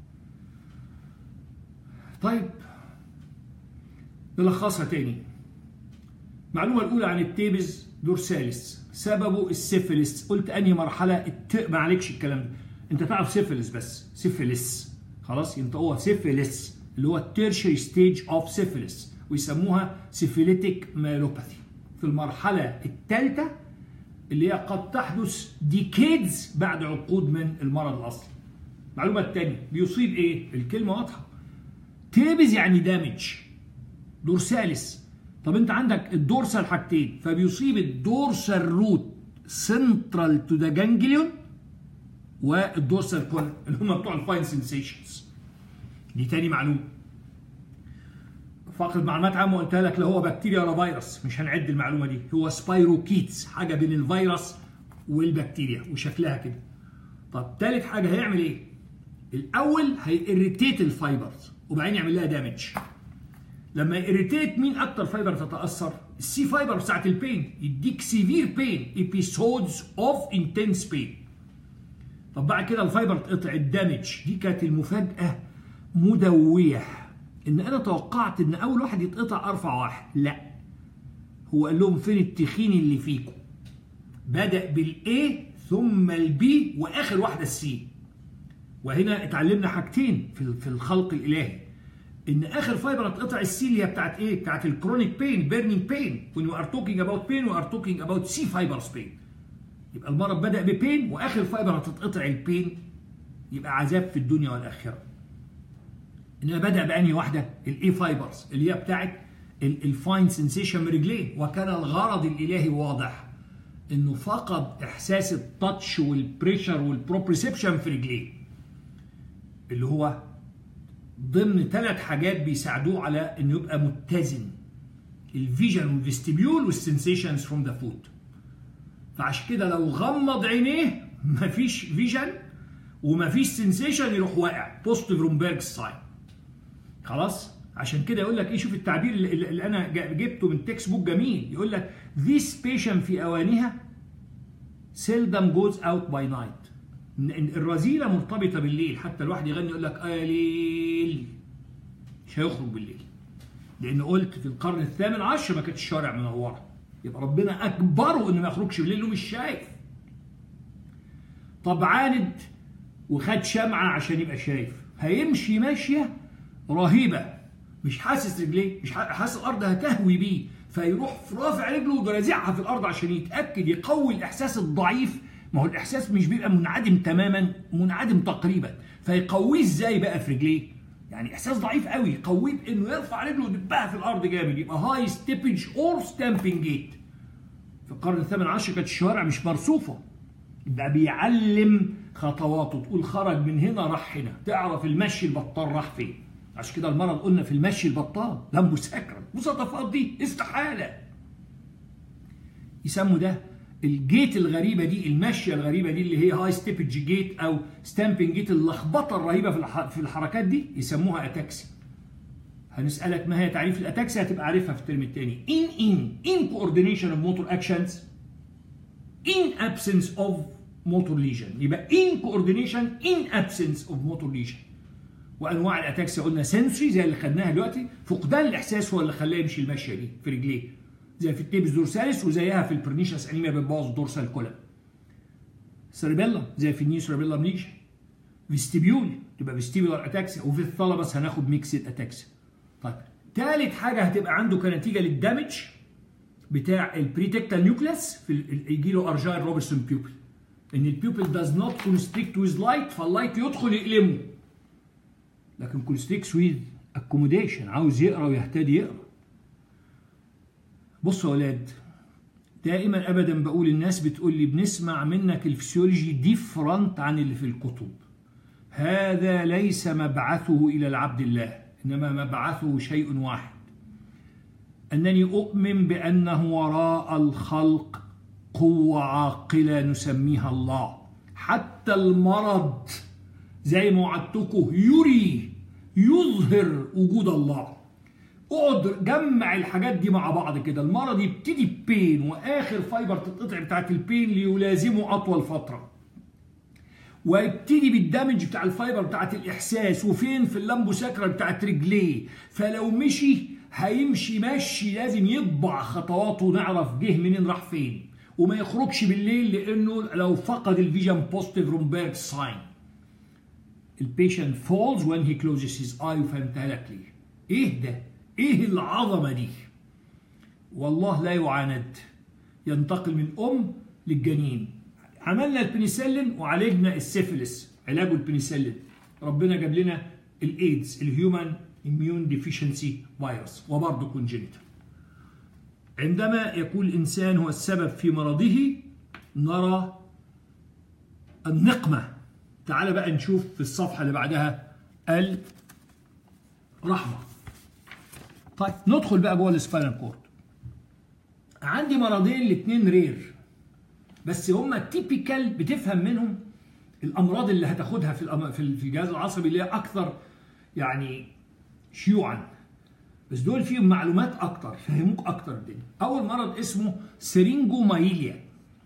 طيب نلخصها تاني المعلومه الاولى عن التيبز دورساليس سببه السيفلس قلت انهي مرحله الت... ما عليكش الكلام ده انت تعرف سيفلس بس سيفلس خلاص ينطقوها سيفلس اللي هو التيرشري ستيج اوف سيفلس ويسموها سيفيليتيك مالوباثي في المرحله الثالثه اللي هي قد تحدث ديكيدز بعد عقود من المرض الاصلي المعلومه الثانيه بيصيب ايه الكلمه واضحه تيبز يعني دامج دورساليس طب انت عندك الدورسال حاجتين فبيصيب الدورسال روت سنترال تو ذا جانجليون والدورسال كول اللي هم بتوع الفاين سنسيشنز دي تاني معلومه فقط معلومات عامه قلتها لك لا هو بكتيريا ولا فيروس مش هنعد المعلومه دي هو سبايروكيتس حاجه بين الفيروس والبكتيريا وشكلها كده طب تالت حاجه هيعمل ايه الاول هيريتيت الفايبرز وبعدين يعمل لها دامج لما يريتيت مين اكتر فايبر تتاثر السي فايبر بتاعت البين يديك سيفير بين episodes اوف انتنس بين طب بعد كده الفايبر تقطع الدامج دي كانت المفاجاه مدويه ان انا توقعت ان اول واحد يتقطع ارفع واحد لا هو قال لهم فين التخين اللي فيكم بدا بالاي ثم البي واخر واحده السي وهنا اتعلمنا حاجتين في في الخلق الالهي ان اخر فايبر هتقطع السي اللي هي بتاعت ايه بتاعت الكرونيك بين بيرنينج بين when we are talking about pain we are talking about C fibers pain يبقى المرض بدا ببين واخر فايبر هتتقطع البين يبقى عذاب في الدنيا والاخره انما بدا بانهي واحده الاي فايبرز اللي هي بتاعت الفاين سنسيشن من رجلين وكان الغرض الالهي واضح انه فقد احساس التاتش والبريشر والبروبريسبشن في رجليه اللي هو ضمن ثلاث حاجات بيساعدوه على انه يبقى متزن الفيجن والفيستيبيول والسنسيشنز فروم ذا فوت فعشان كده لو غمض عينيه مفيش فيجن ومفيش سنسيشن يروح واقع بوست رومبرج ساين خلاص عشان كده يقول لك ايه شوف التعبير اللي, اللي انا جبته من تكست بوك جميل يقول لك this patient في اوانها seldom goes out by night الرذيلة مرتبطة بالليل حتى الواحد يغني يقول لك آه ليل مش هيخرج بالليل لأن قلت في القرن الثامن عشر ما كانت الشوارع منورة يبقى ربنا أجبره إنه ما يخرجش بالليل ومش شايف طب عاند وخد شمعة عشان يبقى شايف هيمشي ماشية رهيبة مش حاسس رجليه مش حاسس الأرض هتهوي بيه فيروح رافع رجله ورازعها في الأرض عشان يتأكد يقوي الإحساس الضعيف ما هو الاحساس مش بيبقى منعدم تماما منعدم تقريبا فيقويه ازاي بقى في رجليه يعني احساس ضعيف قوي يقويه بانه يرفع رجله ويدبها في الارض جامد يبقى هاي ستيبج اور ستامبنج جيت في القرن الثامن عشر كانت الشوارع مش مرصوفه يبقى بيعلم خطواته تقول خرج من هنا راح هنا تعرف المشي البطال راح فين عشان كده المرض قلنا في المشي البطال لمبه سكرة مصادفات دي استحاله يسموا ده الجيت الغريبه دي المشيه الغريبه دي اللي هي هاي ستيبج جيت او ستامبنج جيت اللخبطه الرهيبه في في الحركات دي يسموها اتاكسي هنسالك ما هي تعريف الاتاكسي هتبقى عارفها في الترم الثاني ان ان ان كوردينيشن اوف موتور اكشنز ان ابسنس اوف موتور ليجن يبقى ان كوردينيشن ان ابسنس اوف موتور ليجن وانواع الاتاكسي قلنا سنسوري زي اللي خدناها دلوقتي فقدان الاحساس هو اللي خلاه يمشي المشيه دي في رجليه زي في التيبس دورساليس وزيها في البرنيشس انيميا بتبوظ الدورسال كولم سيربيلا زي في النيو سيربيلا منيش فيستيبيول تبقى فيستيبيولار اتاكسيا وفي الثالاموس هناخد ميكسد اتاكسيا طيب ثالث حاجه هتبقى عنده كنتيجه للدمج بتاع البريتكتال نيوكليس في يجي له ارجايل روبرتسون بيوبل ان البيوبل داز نوت كونستريكت ويز لايت فاللايت يدخل يقلمه لكن كونستريكتس ويز اكوموديشن عاوز يقرا ويهتدي يقرا بصوا يا ولاد دائما ابدا بقول الناس بتقول لي بنسمع منك الفسيولوجي ديفرنت عن اللي في الكتب هذا ليس مبعثه الى العبد الله انما مبعثه شيء واحد انني اؤمن بانه وراء الخلق قوه عاقله نسميها الله حتى المرض زي ما وعدتكم يري يظهر وجود الله اقعد جمع الحاجات دي مع بعض كده المرض يبتدي ببين واخر فايبر تتقطع بتاعت البين ليلازمه اطول فتره ويبتدي بالدمج بتاع الفايبر بتاعت الاحساس وفين في اللمبو ساكرا بتاعت رجليه فلو مشي هيمشي مشي لازم يطبع خطواته ونعرف جه منين راح فين وما يخرجش بالليل لانه لو فقد الفيجن بوزيتيف رومبيرج ساين البيشنت فولز وين هي كلوزز هيز اي وفهمتها لك ليه ايه ده ايه العظمه دي والله لا يعاند ينتقل من ام للجنين عملنا البنسلين وعالجنا السيفلس علاجه البنسلين ربنا جاب لنا الايدز الهيومن اميون ديفيشنسي فيروس وبرضه كونجنتال عندما يكون الإنسان هو السبب في مرضه نرى النقمة تعال بقى نشوف في الصفحة اللي بعدها الرحمة طيب ندخل بقى جوه السباينال كورد عندي مرضين الاثنين رير بس هما تيبيكال بتفهم منهم الامراض اللي هتاخدها في الأم- في ال- في الجهاز العصبي اللي هي اكثر يعني شيوعا بس دول فيهم معلومات اكتر فهموك اكتر الدنيا اول مرض اسمه سرينجومايليا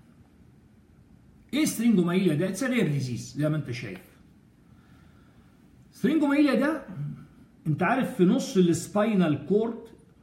ايه سرينجومايليا ده اتس رير ديزيز زي ما انت شايف سرينجومايليا ده انت عارف في نص السباينال كورد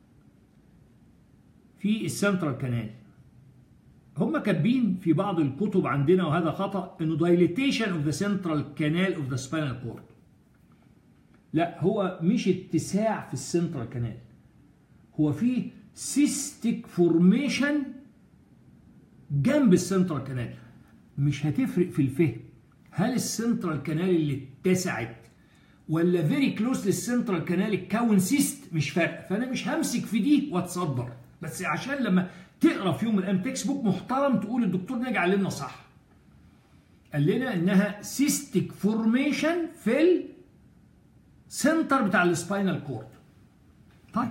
في السنترال كانال هم كاتبين في بعض الكتب عندنا وهذا خطا انه dilatation of the central canal of the spinal cord لا هو مش اتساع في السنترال كانال هو في سيستيك فورميشن جنب السنترال كانال مش هتفرق في الفهم هل السنترال كانال اللي اتسعت ولا فيري كلوز للسنترال كانال اتكون سيست مش فارقه فانا مش همسك في دي واتصدر بس عشان لما تقرا في يوم من الايام تكست بوك محترم تقول الدكتور ناجي علمنا صح قال لنا انها سيستيك فورميشن في السنتر بتاع السباينال كورد طيب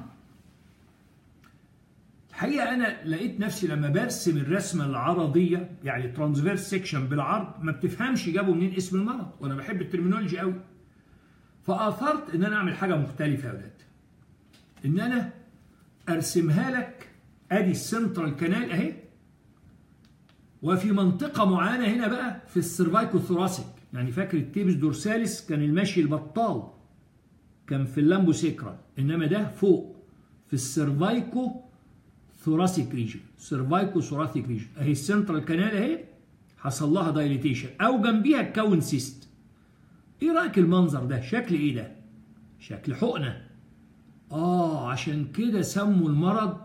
الحقيقه انا لقيت نفسي لما برسم الرسمه العرضيه يعني ترانسفيرس سيكشن بالعرض ما بتفهمش جابوا منين اسم المرض وانا بحب الترمينولوجي قوي فاثرت ان انا اعمل حاجه مختلفه يا اولاد ان انا ارسمها لك ادي السنترال كانال اهي وفي منطقه معينه هنا بقى في السيرفايكو ثوراسيك يعني فاكر التيبس دورساليس كان المشي البطال كان في اللامبو سيكرال انما ده فوق في السيرفايكو ثوراسيك ريجن سيرفايكو ثوراسيك ريجن اهي السنترال كانال اهي حصل لها دايليتيشن او جنبيها تكون سيست ايه رايك المنظر ده شكل ايه ده شكل حقنه اه عشان كده سموا المرض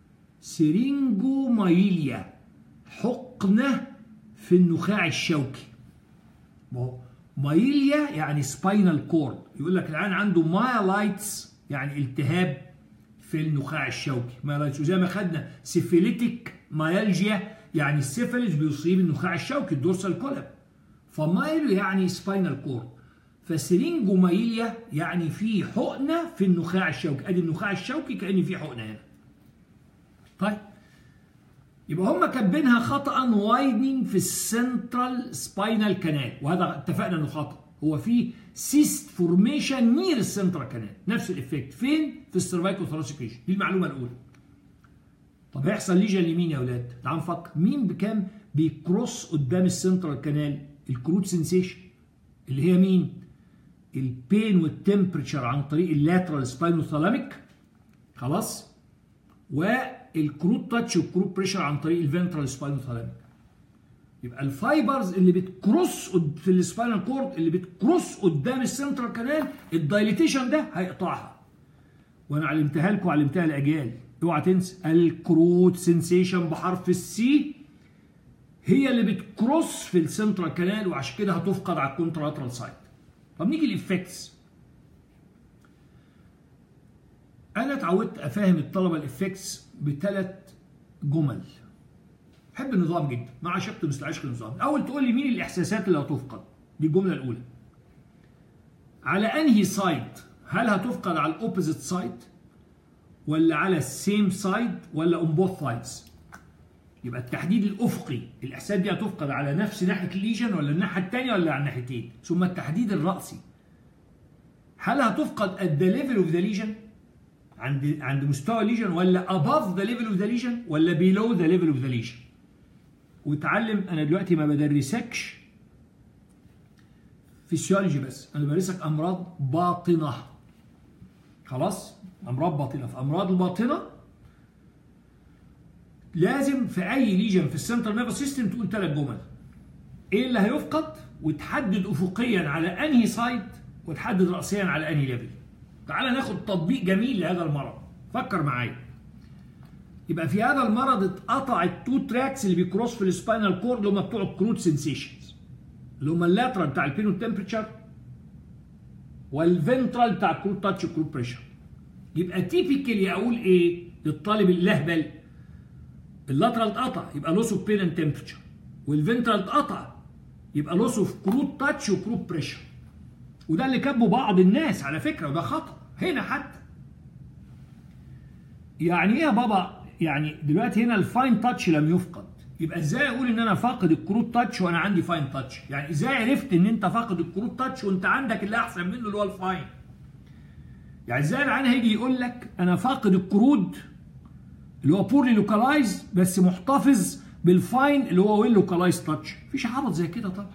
سرينجومايليا حقنه في النخاع الشوكي ما هو مايليا يعني سباينال كورد يقول لك العيان عنده مايلايتس يعني التهاب في النخاع الشوكي مايلايتس وزي ما خدنا سيفيليتيك مايالجيا يعني السيفيلس بيصيب النخاع الشوكي الدورسال كولب فمايل يعني سباينال كورد فسرينجومايليا يعني في حقنه في النخاع الشوكي ادي النخاع الشوكي كان في حقنه هنا طيب يبقى هم كاتبينها خطا وايدنينج في السنترال سباينال كانال وهذا اتفقنا انه خطا هو في سيست فورميشن نير السنترال كانال نفس الافكت فين في السيرفايكو ثوراسيك ريجن دي المعلومه الاولى طب هيحصل ليجن لمين يا اولاد تعالوا نفكر مين بكام بيكروس قدام السنترال كانال الكروت سنسيشن اللي هي مين البين والتمبريتشر عن طريق اللاترال سباينوثالاميك خلاص والكروت تاتش والكروت بريشر عن طريق الفنترال سباينوثالاميك يبقى الفايبرز اللي بتكروس قد- في السباينال كورد اللي بتكروس قدام السنترال كانال الدايليتيشن ده هيقطعها وانا علمتها لكم علمتها لاجيال اوعى تنسى الكروت سنسيشن بحرف السي هي اللي بتكروس في السنترال كانال وعشان كده هتفقد على الكونتراترال سايد طب نيجي الافكتس انا اتعودت افهم الطلبه الافكتس بثلاث جمل بحب النظام جدا ما عشقت مثل عشق النظام اول تقول لي مين الاحساسات اللي هتفقد دي الجمله الاولى على انهي سايد هل هتفقد على الاوبوزيت سايد ولا على السيم سايد ولا اون بوث سايدز يبقى التحديد الافقي الاحساس دي هتفقد على نفس ناحيه الليجن ولا الناحيه الثانيه ولا على الناحيتين ثم التحديد الراسي هل هتفقد at the level of the lesion عند عند مستوى الليجن ولا above the level of the lesion ولا below the level of the lesion وتعلم انا دلوقتي ما بدرسكش فيسيولوجي بس انا بدرسك امراض باطنه خلاص امراض باطنه في امراض الباطنه لازم في اي ليجن في السنترال نيرفس سيستم تقول ثلاث جمل ايه اللي هيفقد وتحدد افقيا على انهي سايد وتحدد راسيا على انهي ليفل تعال ناخد تطبيق جميل لهذا المرض فكر معايا يبقى في هذا المرض اتقطع التو تراكس اللي بيكروس في السباينال كورد اللي هم بتوع الكروت سنسيشنز اللي هم اللاترال بتاع البين والتمبريتشر والفنترال بتاع الكروت تاتش والكروت بريشر يبقى تيبيكالي اقول ايه للطالب اللهبل اللاترال اتقطع يبقى لوس اوف بين اند تمبرتشر والفنترال اتقطع يبقى لوس اوف كروت تاتش وكروت بريشر وده اللي كاتبه بعض الناس على فكره وده خطا هنا حتى يعني ايه يا بابا يعني دلوقتي هنا الفاين تاتش لم يفقد يبقى ازاي اقول ان انا فاقد الكروت تاتش وانا عندي فاين تاتش يعني ازاي عرفت ان انت فاقد الكروت تاتش وانت عندك اللي احسن منه اللي هو الفاين يعني ازاي العيان هيجي يقول لك انا فاقد الكرود اللي هو بورلي لوكالايز بس محتفظ بالفاين اللي هو ويل لوكالايز تاتش مفيش عبط زي كده طبعا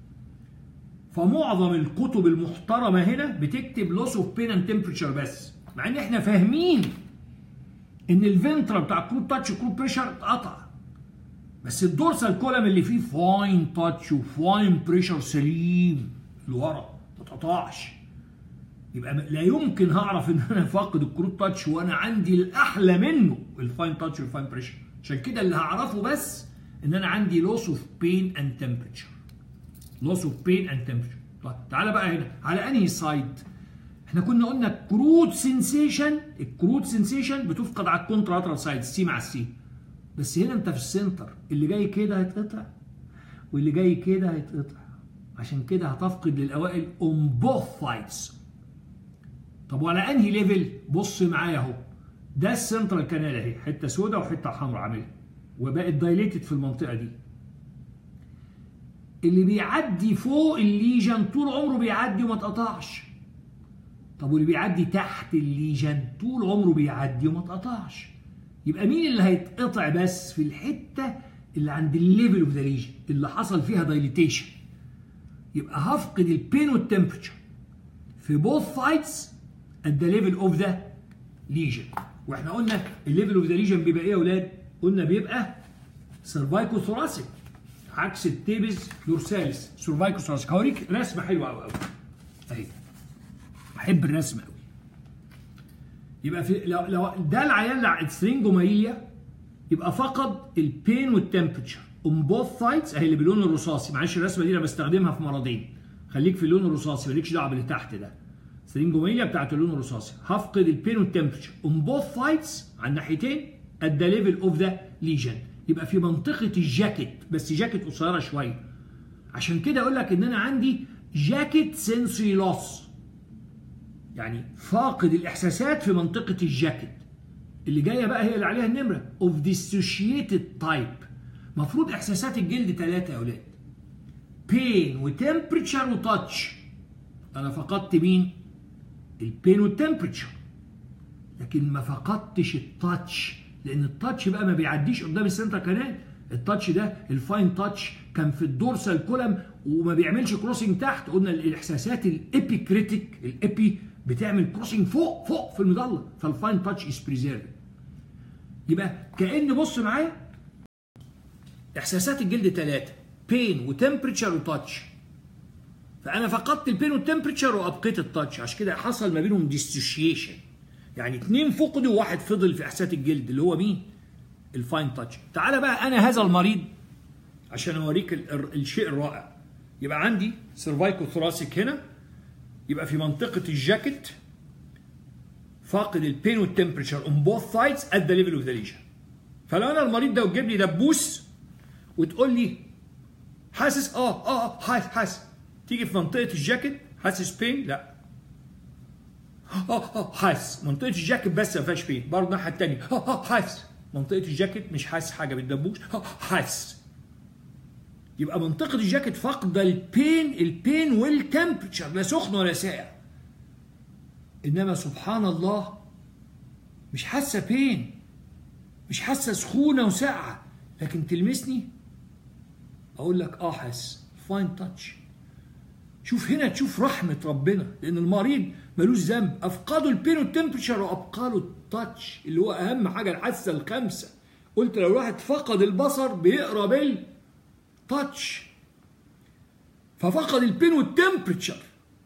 فمعظم الكتب المحترمه هنا بتكتب لوس اوف بين اند تمبرتشر بس مع ان احنا فاهمين ان الفنترا بتاع كروب تاتش وكروب بريشر اتقطع بس الدورسال كولم اللي فيه فاين تاتش وفاين بريشر سليم لورا ما اتقطعش يبقى لا يمكن هعرف ان انا فاقد الكروب تاتش وانا عندي الاحلى منه الفاين تاتش والفاين بريشر عشان كده اللي هعرفه بس ان انا عندي لوس اوف بين اند تمبرتشر لوس اوف بين اند تمبرتشر طيب تعالى بقى هنا على انهي سايد احنا كنا قلنا الكرود سنسيشن الكرود سنسيشن بتفقد على الكونتراترال سايد السي مع السي بس هنا انت في السنتر اللي جاي كده هيتقطع واللي جاي كده هيتقطع عشان كده هتفقد للاوائل اون بوث سايدز طب وعلى انهي ليفل بص معايا اهو ده السنترال كانال اهي حته سوداء وحته حمراء عاملها وبقت دايليتد في المنطقه دي اللي بيعدي فوق الليجن طول عمره بيعدي وما اتقطعش طب واللي بيعدي تحت الليجن طول عمره بيعدي وما اتقطعش يبقى مين اللي هيتقطع بس في الحته اللي عند الليفل اوف ذا ليجن اللي حصل فيها دايليتيشن يبقى هفقد البين والتمبرتشر في بوث سايدز at the level of the lesion واحنا قلنا الليفل اوف ذا ليجن بيبقى ايه يا اولاد؟ قلنا بيبقى سيرفايكو ثوراسيك عكس التيبز دورساليس سيرفايكو ثوراسيك هوريك رسمه حلوه قوي قوي اهي بحب الرسم قوي يبقى في لو, لو ده العيان اللي على سترينجومايليا يبقى فقد البين والتمبرتشر اون بوث سايدز اهي اللي باللون الرصاصي معلش الرسمه دي انا بستخدمها في مرضين خليك في اللون الرصاصي مالكش دعوه باللي تحت ده سترينجوميليا بتاعت اللون الرصاصي هفقد البين والتمبرتشر اون بوث سايدز على الناحيتين at the level of the lesion يبقى في منطقه الجاكيت بس جاكيت قصيره شويه عشان كده اقول لك ان انا عندي جاكيت سنسوري لوس يعني فاقد الاحساسات في منطقه الجاكيت اللي جايه بقى هي اللي عليها النمره of dissociated type مفروض احساسات الجلد ثلاثه يا اولاد pain وتمبرتشر وتاتش انا فقدت مين البين والتمبرتشر لكن ما فقدتش التاتش لان التاتش بقى ما بيعديش قدام السنتر كانال التاتش ده الفاين تاتش كان في الدورسال كولم وما بيعملش كروسنج تحت قلنا الاحساسات الابي كريتيك الابي بتعمل كروسنج فوق فوق في المظله فالفاين تاتش از بريزيرف يبقى كان بص معايا احساسات الجلد ثلاثه بين وتمبرتشر وتاتش فانا فقدت البين والتمبرتشر وابقيت التاتش عشان كده حصل ما بينهم ديستوشيشن يعني اثنين فقدوا وواحد فضل في احساسات الجلد اللي هو مين الفاين تاتش تعالى بقى انا هذا المريض عشان اوريك الشيء الرائع يبقى عندي سيرفايكو ثوراسيك هنا يبقى في منطقه الجاكيت فاقد البين والتمبرتشر اون بوث سايدز ات ذا ليفل اوف ذا ليجن فلو انا المريض ده وتجيب لي دبوس وتقول لي حاسس اه اه اه حاسس حاسس تيجي في منطقه الجاكيت حاسس بين لا اه اه حاسس منطقه الجاكيت بس ما فيهاش بين برضه الناحيه الثانيه اه اه حاسس منطقه الجاكيت مش حاسس حاجه بالدبوس اه حاسس يبقى منطقه الجاكيت فاقده البين البين والتمبرتشر لا سخن ولا ساقع انما سبحان الله مش حاسه بين مش حاسه سخونه وساقعه لكن تلمسني اقول لك اه حاسس فاين تاتش شوف هنا تشوف رحمة ربنا لأن المريض ملوش ذنب أفقدوا البين والتمبرتشر وأبقى له التاتش اللي هو أهم حاجة الحاسة الخامسة قلت لو الواحد فقد البصر بيقرا بالتاتش ففقد البين والتمبرتشر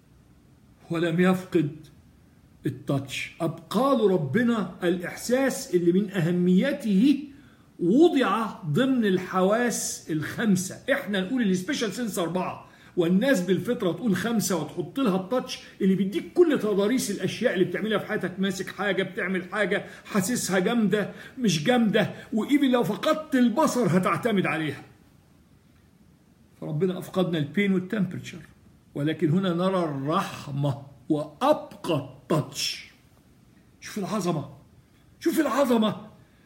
ولم يفقد التاتش أبقى له ربنا الإحساس اللي من أهميته وضع ضمن الحواس الخمسة احنا نقول السبيشال سنس أربعة والناس بالفطره تقول خمسه وتحط لها التاتش اللي بيديك كل تضاريس الاشياء اللي بتعملها في حياتك ماسك حاجه بتعمل حاجه حاسسها جامده مش جامده وايفن لو فقدت البصر هتعتمد عليها فربنا افقدنا البين والتمبرتشر ولكن هنا نرى الرحمه وابقى التاتش شوف العظمه شوف العظمه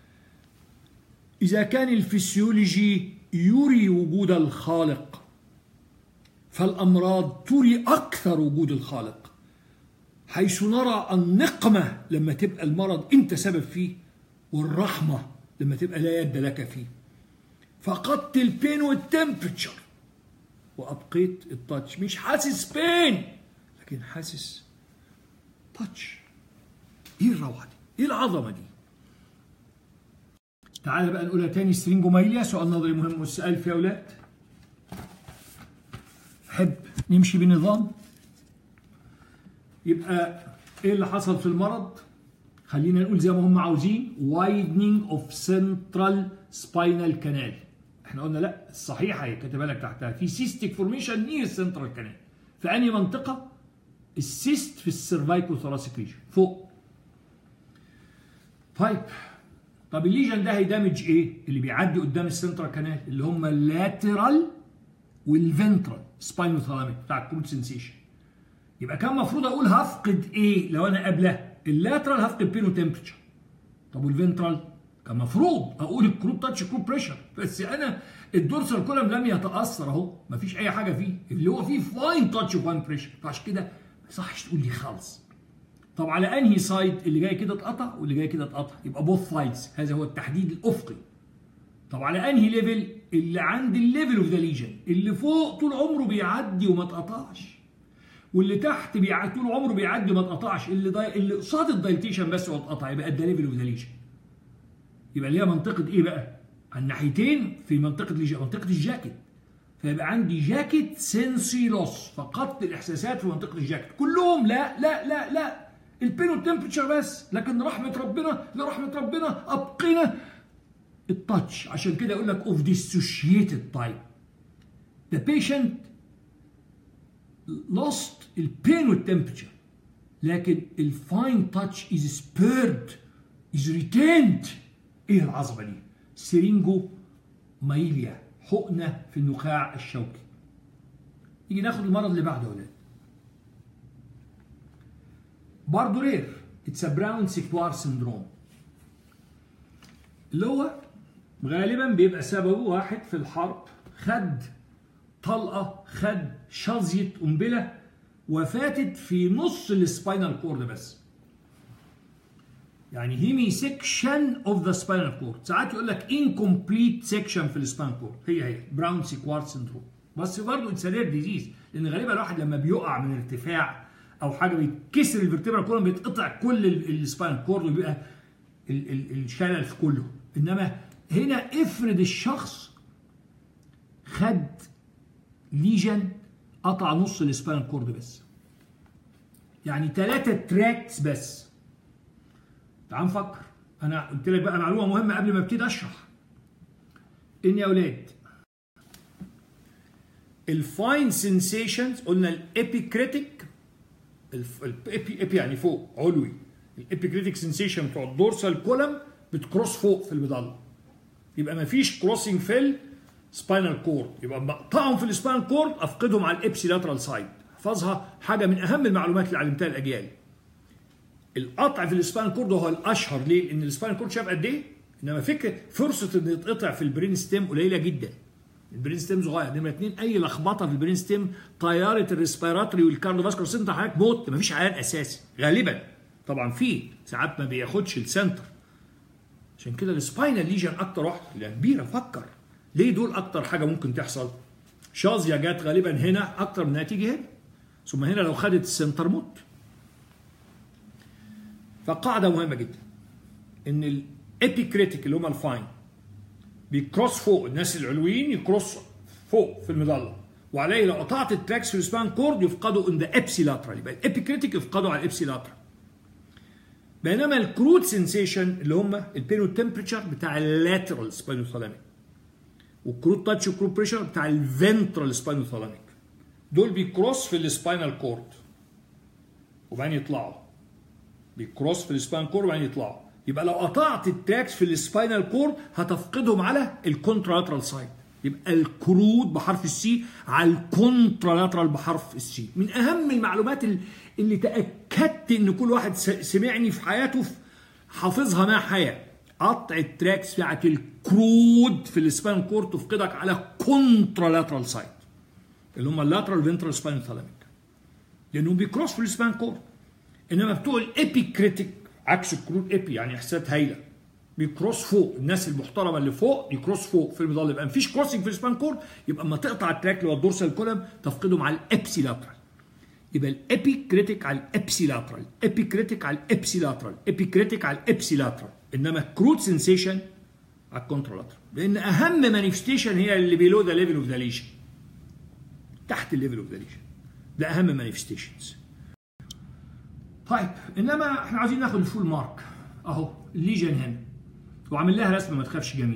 اذا كان الفسيولوجي يري وجود الخالق فالامراض تري اكثر وجود الخالق حيث نرى النقمه لما تبقى المرض انت سبب فيه والرحمه لما تبقى لا يد لك فيه فقدت البين والتمبرتشر وابقيت التاتش مش حاسس بين لكن حاسس تاتش ايه الروعه دي ايه العظمه دي تعال بقى نقولها تاني سترينجومايليا سؤال نظري مهم والسؤال فيه يا اولاد حب نمشي بنظام يبقى ايه اللي حصل في المرض خلينا نقول زي ما هم عاوزين widening of central spinal canal احنا قلنا لا الصحيحه هي كاتبها لك تحتها في سيستيك فورميشن نير السنترال كانال في انهي منطقه السيست في السيرفايكو ثوراسيك ريجن فوق طيب طب الليجن ده هيدمج ايه اللي بيعدي قدام السنترال كانال اللي هم اللاترال والفنترال سباينو ثالاميك بتاع الكروت سنسيشن يبقى كان المفروض اقول هفقد ايه لو انا قبلها اللاترال هفقد بينو تمبرتشر طب والفنترال كان المفروض اقول الكروب تاتش كروب بريشر بس انا الدورسال كولم لم يتاثر اهو مفيش اي حاجه فيه اللي هو فيه فاين تاتش وفاين بريشر فعشان كده ما يصحش تقول لي خالص طب على انهي سايد اللي جاي كده اتقطع واللي جاي كده اتقطع يبقى بوث سايدز هذا هو التحديد الافقي طب على انهي ليفل اللي عند الليفل اوف ذا ليجن اللي فوق طول عمره بيعدي وما اتقطعش واللي تحت بيعدي طول عمره بيعدي وما اتقطعش اللي داي... اللي قصاد الدايليتيشن بس هو اتقطع يبقى ده ليفل اوف ذا ليجن يبقى ليها منطقه ايه بقى على الناحيتين في منطقه ليجن منطقه الجاكيت فيبقى عندي جاكيت سنسي لوس فقدت الاحساسات في منطقه الجاكيت كلهم لا لا لا لا البين والتمبرتشر بس لكن رحمه ربنا لرحمه ربنا ابقينا التاتش عشان كده يقول لك اوف ديسوشيتد تايب the patient lost البين والتمبرتشر لكن الفاين تاتش is spared is retained ايه العظمه دي سيرينجو مايليا حقنه في النخاع الشوكي نيجي ناخد المرض اللي بعده يا ولاد برضه رير اتس براون سيكوار سندروم اللي هو غالبا بيبقى سببه واحد في الحرب خد طلقه خد شظيه قنبله وفاتت في نص السباينال كورد بس يعني هيمي سيكشن اوف ذا سباينال كورد ساعات يقول لك انكمبليت سيكشن في السباينال كورد هي هي براون سيكوار سندروم بس برضه اتس رير ديزيز لان غالبا الواحد لما بيقع من ارتفاع او حاجه بيتكسر الفرتبرا كلها بيتقطع كل السباينال كورد وبيبقى الشلل في كله انما هنا افرض الشخص خد ليجن قطع نص السباينال كورد بس يعني ثلاثة تراكتس بس تعال نفكر انا قلت لك بقى معلومه مهمه قبل ما ابتدي اشرح ان يا اولاد الفاين سنسيشنز قلنا الابيكريتيك الابي ابي يعني فوق علوي الابيكريتيك سنسيشن بتوع الدورسال كولم بتكروس فوق في المظله يبقى ما فيش كروسنج في السباينال كورد يبقى بقطعهم في السباينال كورد افقدهم على الابسي لاترال سايد احفظها حاجه من اهم المعلومات اللي علمتها الاجيال القطع في السباينال كورد هو الاشهر ليه؟ لان السباينال كورد شاف قد ايه؟ انما فكره فرصه ان يتقطع في البرين ستيم قليله جدا. البرين ستيم صغير، نمره اثنين اي لخبطه في البرين ستيم طياره الريسبيراتوري والكارديوفاسكولار سنتر حضرتك موت مفيش عيان اساسي غالبا طبعا في ساعات ما بياخدش السنتر. عشان كده السباينال ليجن اكتر واحده لان كبيره فكر ليه دول اكتر حاجه ممكن تحصل؟ شازيا جت غالبا هنا اكتر من انها تيجي هنا. ثم هنا لو خدت السنتر موت. فقاعده مهمه جدا ان الابيكريتيك اللي هم الفاين بيكروس فوق الناس العلويين يكروس فوق في المظله وعليه لو قطعت التراكس في السبان كورد يفقدوا ان ذا ابسي لاترال يبقى الابيكريتيك يفقدوا على الابسي لاترال بينما الكروت سنسيشن اللي هم البينو تمبريتشر بتاع اللاترال سباينوثالاميك والكروت تاتش والكروت بريشر بتاع الفنترال سباينوثالاميك دول بيكروس في السباينال كورد وبعدين يطلعوا بيكروس في السباينال كورد وبعدين يطلعوا يبقى لو قطعت التراكس في السباينال كورد هتفقدهم على الكونترالاترال سايد يبقى الكرود بحرف السي على الكونترالاترال بحرف السي من اهم المعلومات اللي تاكدت ان كل واحد سمعني في حياته حافظها مع حياه قطع التراكس بتاعت الكرود في السباين كورد تفقدك على كونترالاترال سايد اللي هم اللاترال فينترال سباين ثالاميك لانهم بيكروس في السباين كورد انما بتوع الابيكريتيك عكس الكرود ابي يعني احساسات هايله بيكروس فوق الناس المحترمه اللي فوق يكروس فوق في المظله يبقى مفيش كروسنج في السبان كورد يبقى اما تقطع التراك اللي هو الدورسال كولم تفقدهم على الابسي لاترال يبقى الابي كريتيك على الابسي لاترال ابي كريتيك على الابسي لاترال ابي كريتيك على الابسي لاترال انما كرود سنسيشن على الكونترا لاترال لان اهم مانيفستيشن هي اللي بيلو ذا ليفل اوف ذا ليشن تحت الليفل اوف ذا ليشن ده اهم مانيفستيشنز طيب انما احنا عايزين ناخد الفول مارك اهو الليجن هنا وعامل لها رسمه ما تخافش جميل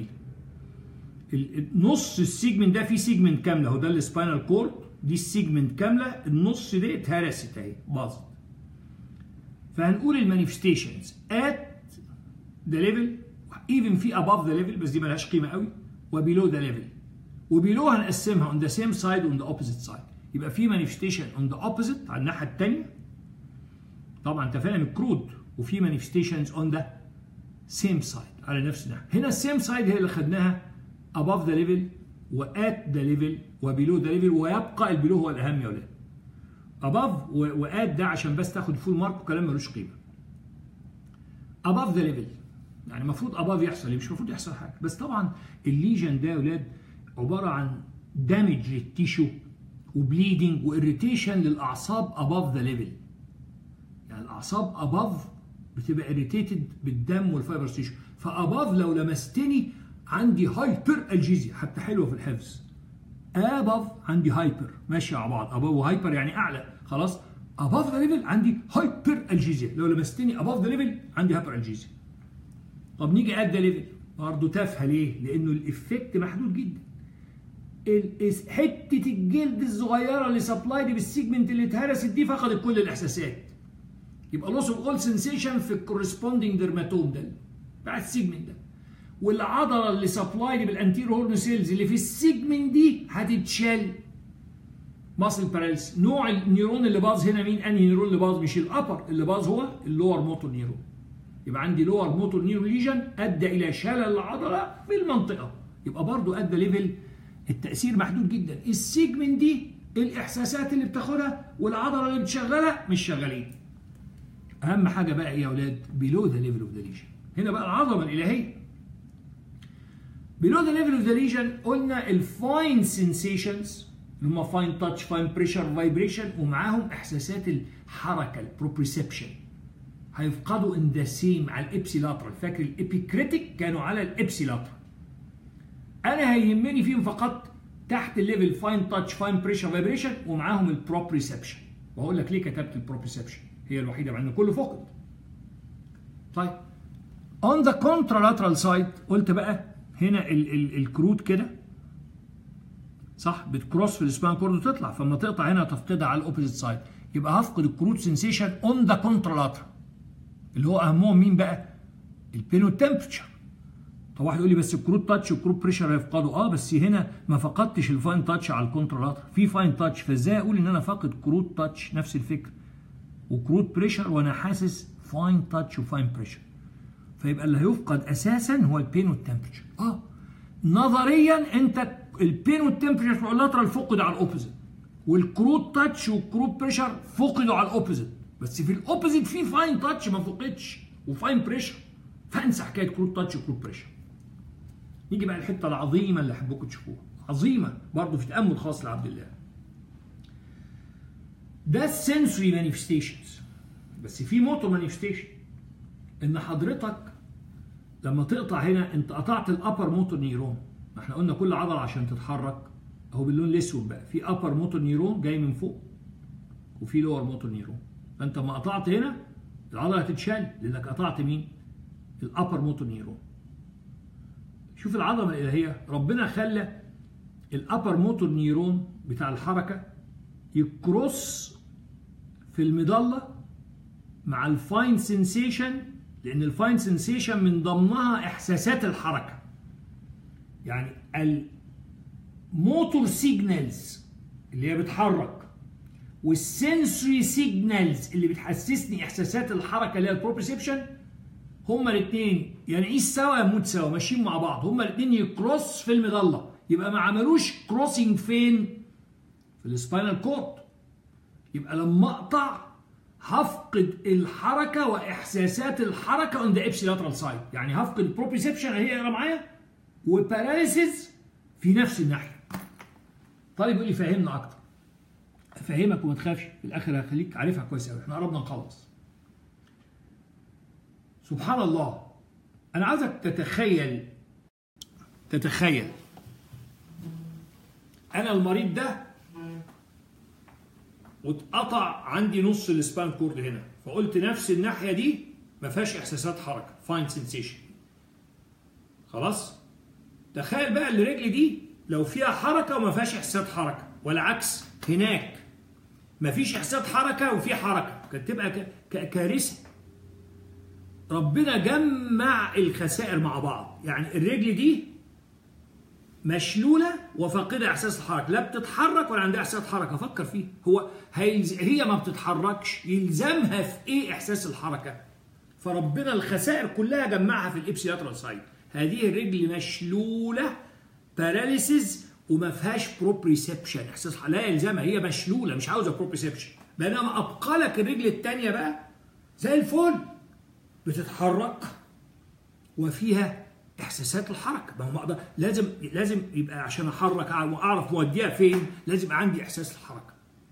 نص السيجمنت ده فيه سيجمنت كامله اهو ده السباينال كورد دي السيجمنت كامله النص دي اتهرست اهي باظت فهنقول المانيفستيشنز ات ذا ليفل ايفن في اباف ذا ليفل بس دي مالهاش قيمه قوي وبيلو ذا ليفل وبيلو هنقسمها اون ذا سيم سايد اون ذا اوبوزيت سايد يبقى في مانيفستيشن اون ذا اوبوزيت على الناحيه الثانيه طبعا انت فاهم الكرود وفي مانيفستيشنز اون ذا سيم سايد على نفس الناحيه هنا السيم سايد هي اللي خدناها above the level وات ذا ليفل وبيلو ذا ليفل ويبقى البيلو هو الاهم يا ولاد above وات ده عشان بس تاخد فول مارك وكلام ملوش قيمه above the level يعني المفروض above يحصل مش المفروض يحصل حاجه بس طبعا الليجن ده يا ولاد عباره عن دامج للتيشو وبليدنج واريتيشن للاعصاب above the level يعني الاعصاب above بتبقى اريتيتد بالدم والفايبر تيشو فاباف لو لمستني عندي هايبر الجيزيا حتى حلوه في الحفظ اباف عندي هايبر ماشي مع بعض اباف وهايبر يعني اعلى خلاص اباف ذا ليفل عندي هايبر الجيزيا لو لمستني اباف ذا ليفل عندي هايبر الجيزيا طب نيجي اد ذا ليفل برضه تافهه ليه؟ لانه الافكت محدود جدا حته الجلد الصغيره اللي سبلايد بالسيجمنت اللي اتهرست دي فقدت كل الاحساسات يبقى لوس اوف اول سنسيشن في الكورسبوندنج ديرماتوم ده بتاع السيجمنت ده والعضله اللي سبلايد بالانتيرو هورن سيلز اللي في السيجمنت دي هتتشال ماسل باراليس نوع النيرون اللي باظ هنا مين انهي نيرون اللي باظ مش الابر اللي باظ هو اللور موتور نيرون يبقى عندي لور موتور نيرون ليجن ادى الى شلل العضله بالمنطقه يبقى برضو ادى ليفل التاثير محدود جدا السيجمنت دي الاحساسات اللي بتاخدها والعضله اللي بتشغلها مش شغالين اهم حاجه بقى ايه يا اولاد بيلو ذا ليفل اوف ذا ليجن هنا بقى العظمه الالهيه بيلو ذا ليفل اوف ذا ليجن قلنا الفاين سنسيشنز اللي هم فاين تاتش فاين بريشر فايبريشن ومعاهم احساسات الحركه البروبريسبشن هيفقدوا ان ذا سيم على الابسيلاترال فاكر الابيكريتيك كانوا على الابسيلاترال انا هيهمني فيهم فقط تحت الليفل فاين تاتش فاين بريشر فايبريشن ومعاهم البروبريسبشن وهقول لك ليه كتبت البروبريسبشن هي الوحيده مع ان كله فقد طيب on the contralateral side قلت بقى هنا ال ال الكروت كده صح بتكروس في السبان كورد وتطلع فلما تقطع هنا تفقدها على الاوبوزيت سايد يبقى هفقد الكروت سنسيشن اون ذا كونترالاترال اللي هو اهمهم مين بقى؟ البين والتمبرتشر طب واحد يقول لي بس الكروت تاتش والكروت بريشر هيفقدوا اه بس هنا ما فقدتش الفاين تاتش على الكونترالاترال في فاين تاتش فازاي اقول ان انا فاقد كروت تاتش نفس الفكره وكروت بريشر وانا حاسس فاين تاتش وفاين بريشر فيبقى اللي هيفقد اساسا هو البين والتمبرتشر اه نظريا انت البين والتمبرتشر في اللاترال فقد على الاوبوزيت والكروت تاتش والكروت بريشر فقدوا على الاوبوزيت بس في الاوبوزيت في فاين تاتش ما فقدش وفاين بريشر فانسى حكايه كروت تاتش وكروت بريشر نيجي بقى الحته العظيمه اللي احبكم تشوفوها عظيمه برضه في تامل خاص لعبد الله ده السنسوري مانيفستيشنز بس في موتور مانيفستيشن ان حضرتك لما تقطع هنا انت قطعت الابر موتور نيرون ما احنا قلنا كل عضله عشان تتحرك اهو باللون الاسود بقى في ابر موتور نيرون جاي من فوق وفي لور موتور نيرون فانت لما قطعت هنا العضله هتتشال لانك قطعت مين؟ الابر موتور نيرون شوف العظمه الالهيه ربنا خلى الابر موتور نيرون بتاع الحركه يكروس في المظله مع الفاين سنسيشن لان الفاين سنسيشن من ضمنها احساسات الحركه يعني الموتور سيجنالز اللي هي بتحرك والسنسوري سيجنالز اللي بتحسسني احساسات الحركه اللي هي البروبريسبشن هما الاثنين يا نعيش سوا يا نموت سوا ماشيين مع بعض هما الاثنين يكروس في المظله يبقى ما عملوش كروسنج فين في السباينال كورد يبقى لما اقطع هفقد الحركه واحساسات الحركه اون ذا ابسيلاترال سايد يعني هفقد البروبريسبشن اللي هي معايا وباراليسيس في نفس الناحيه طالب يقول لي فهمنا اكتر افهمك وما تخافش في الاخر هخليك عارفها كويس قوي احنا قربنا نخلص سبحان الله انا عايزك تتخيل تتخيل انا المريض ده واتقطع عندي نص السبان كورد هنا فقلت نفس الناحيه دي ما فيهاش احساسات حركه فاين سنسيشن خلاص تخيل بقى الرجل دي لو فيها حركه وما فيهاش احساسات حركه والعكس هناك ما فيش احساسات حركه وفي حركه كانت تبقى كارثه ربنا جمع الخسائر مع بعض يعني الرجل دي مشلوله وفاقده احساس الحركه لا بتتحرك ولا عندها احساس حركه فكر فيه هو هي ما بتتحركش يلزمها في ايه احساس الحركه فربنا الخسائر كلها جمعها في الابسيلاترال سايد هذه الرجل مشلوله باراليسيز وما فيهاش بروبريسبشن احساس لا يلزمها هي مشلوله مش عاوزه بروبريسبشن بينما ابقى لك الرجل الثانيه بقى زي الفل بتتحرك وفيها احساسات الحركه ما هو أقدر لازم لازم يبقى عشان احرك واعرف موديها فين لازم يبقى عندي احساس الحركه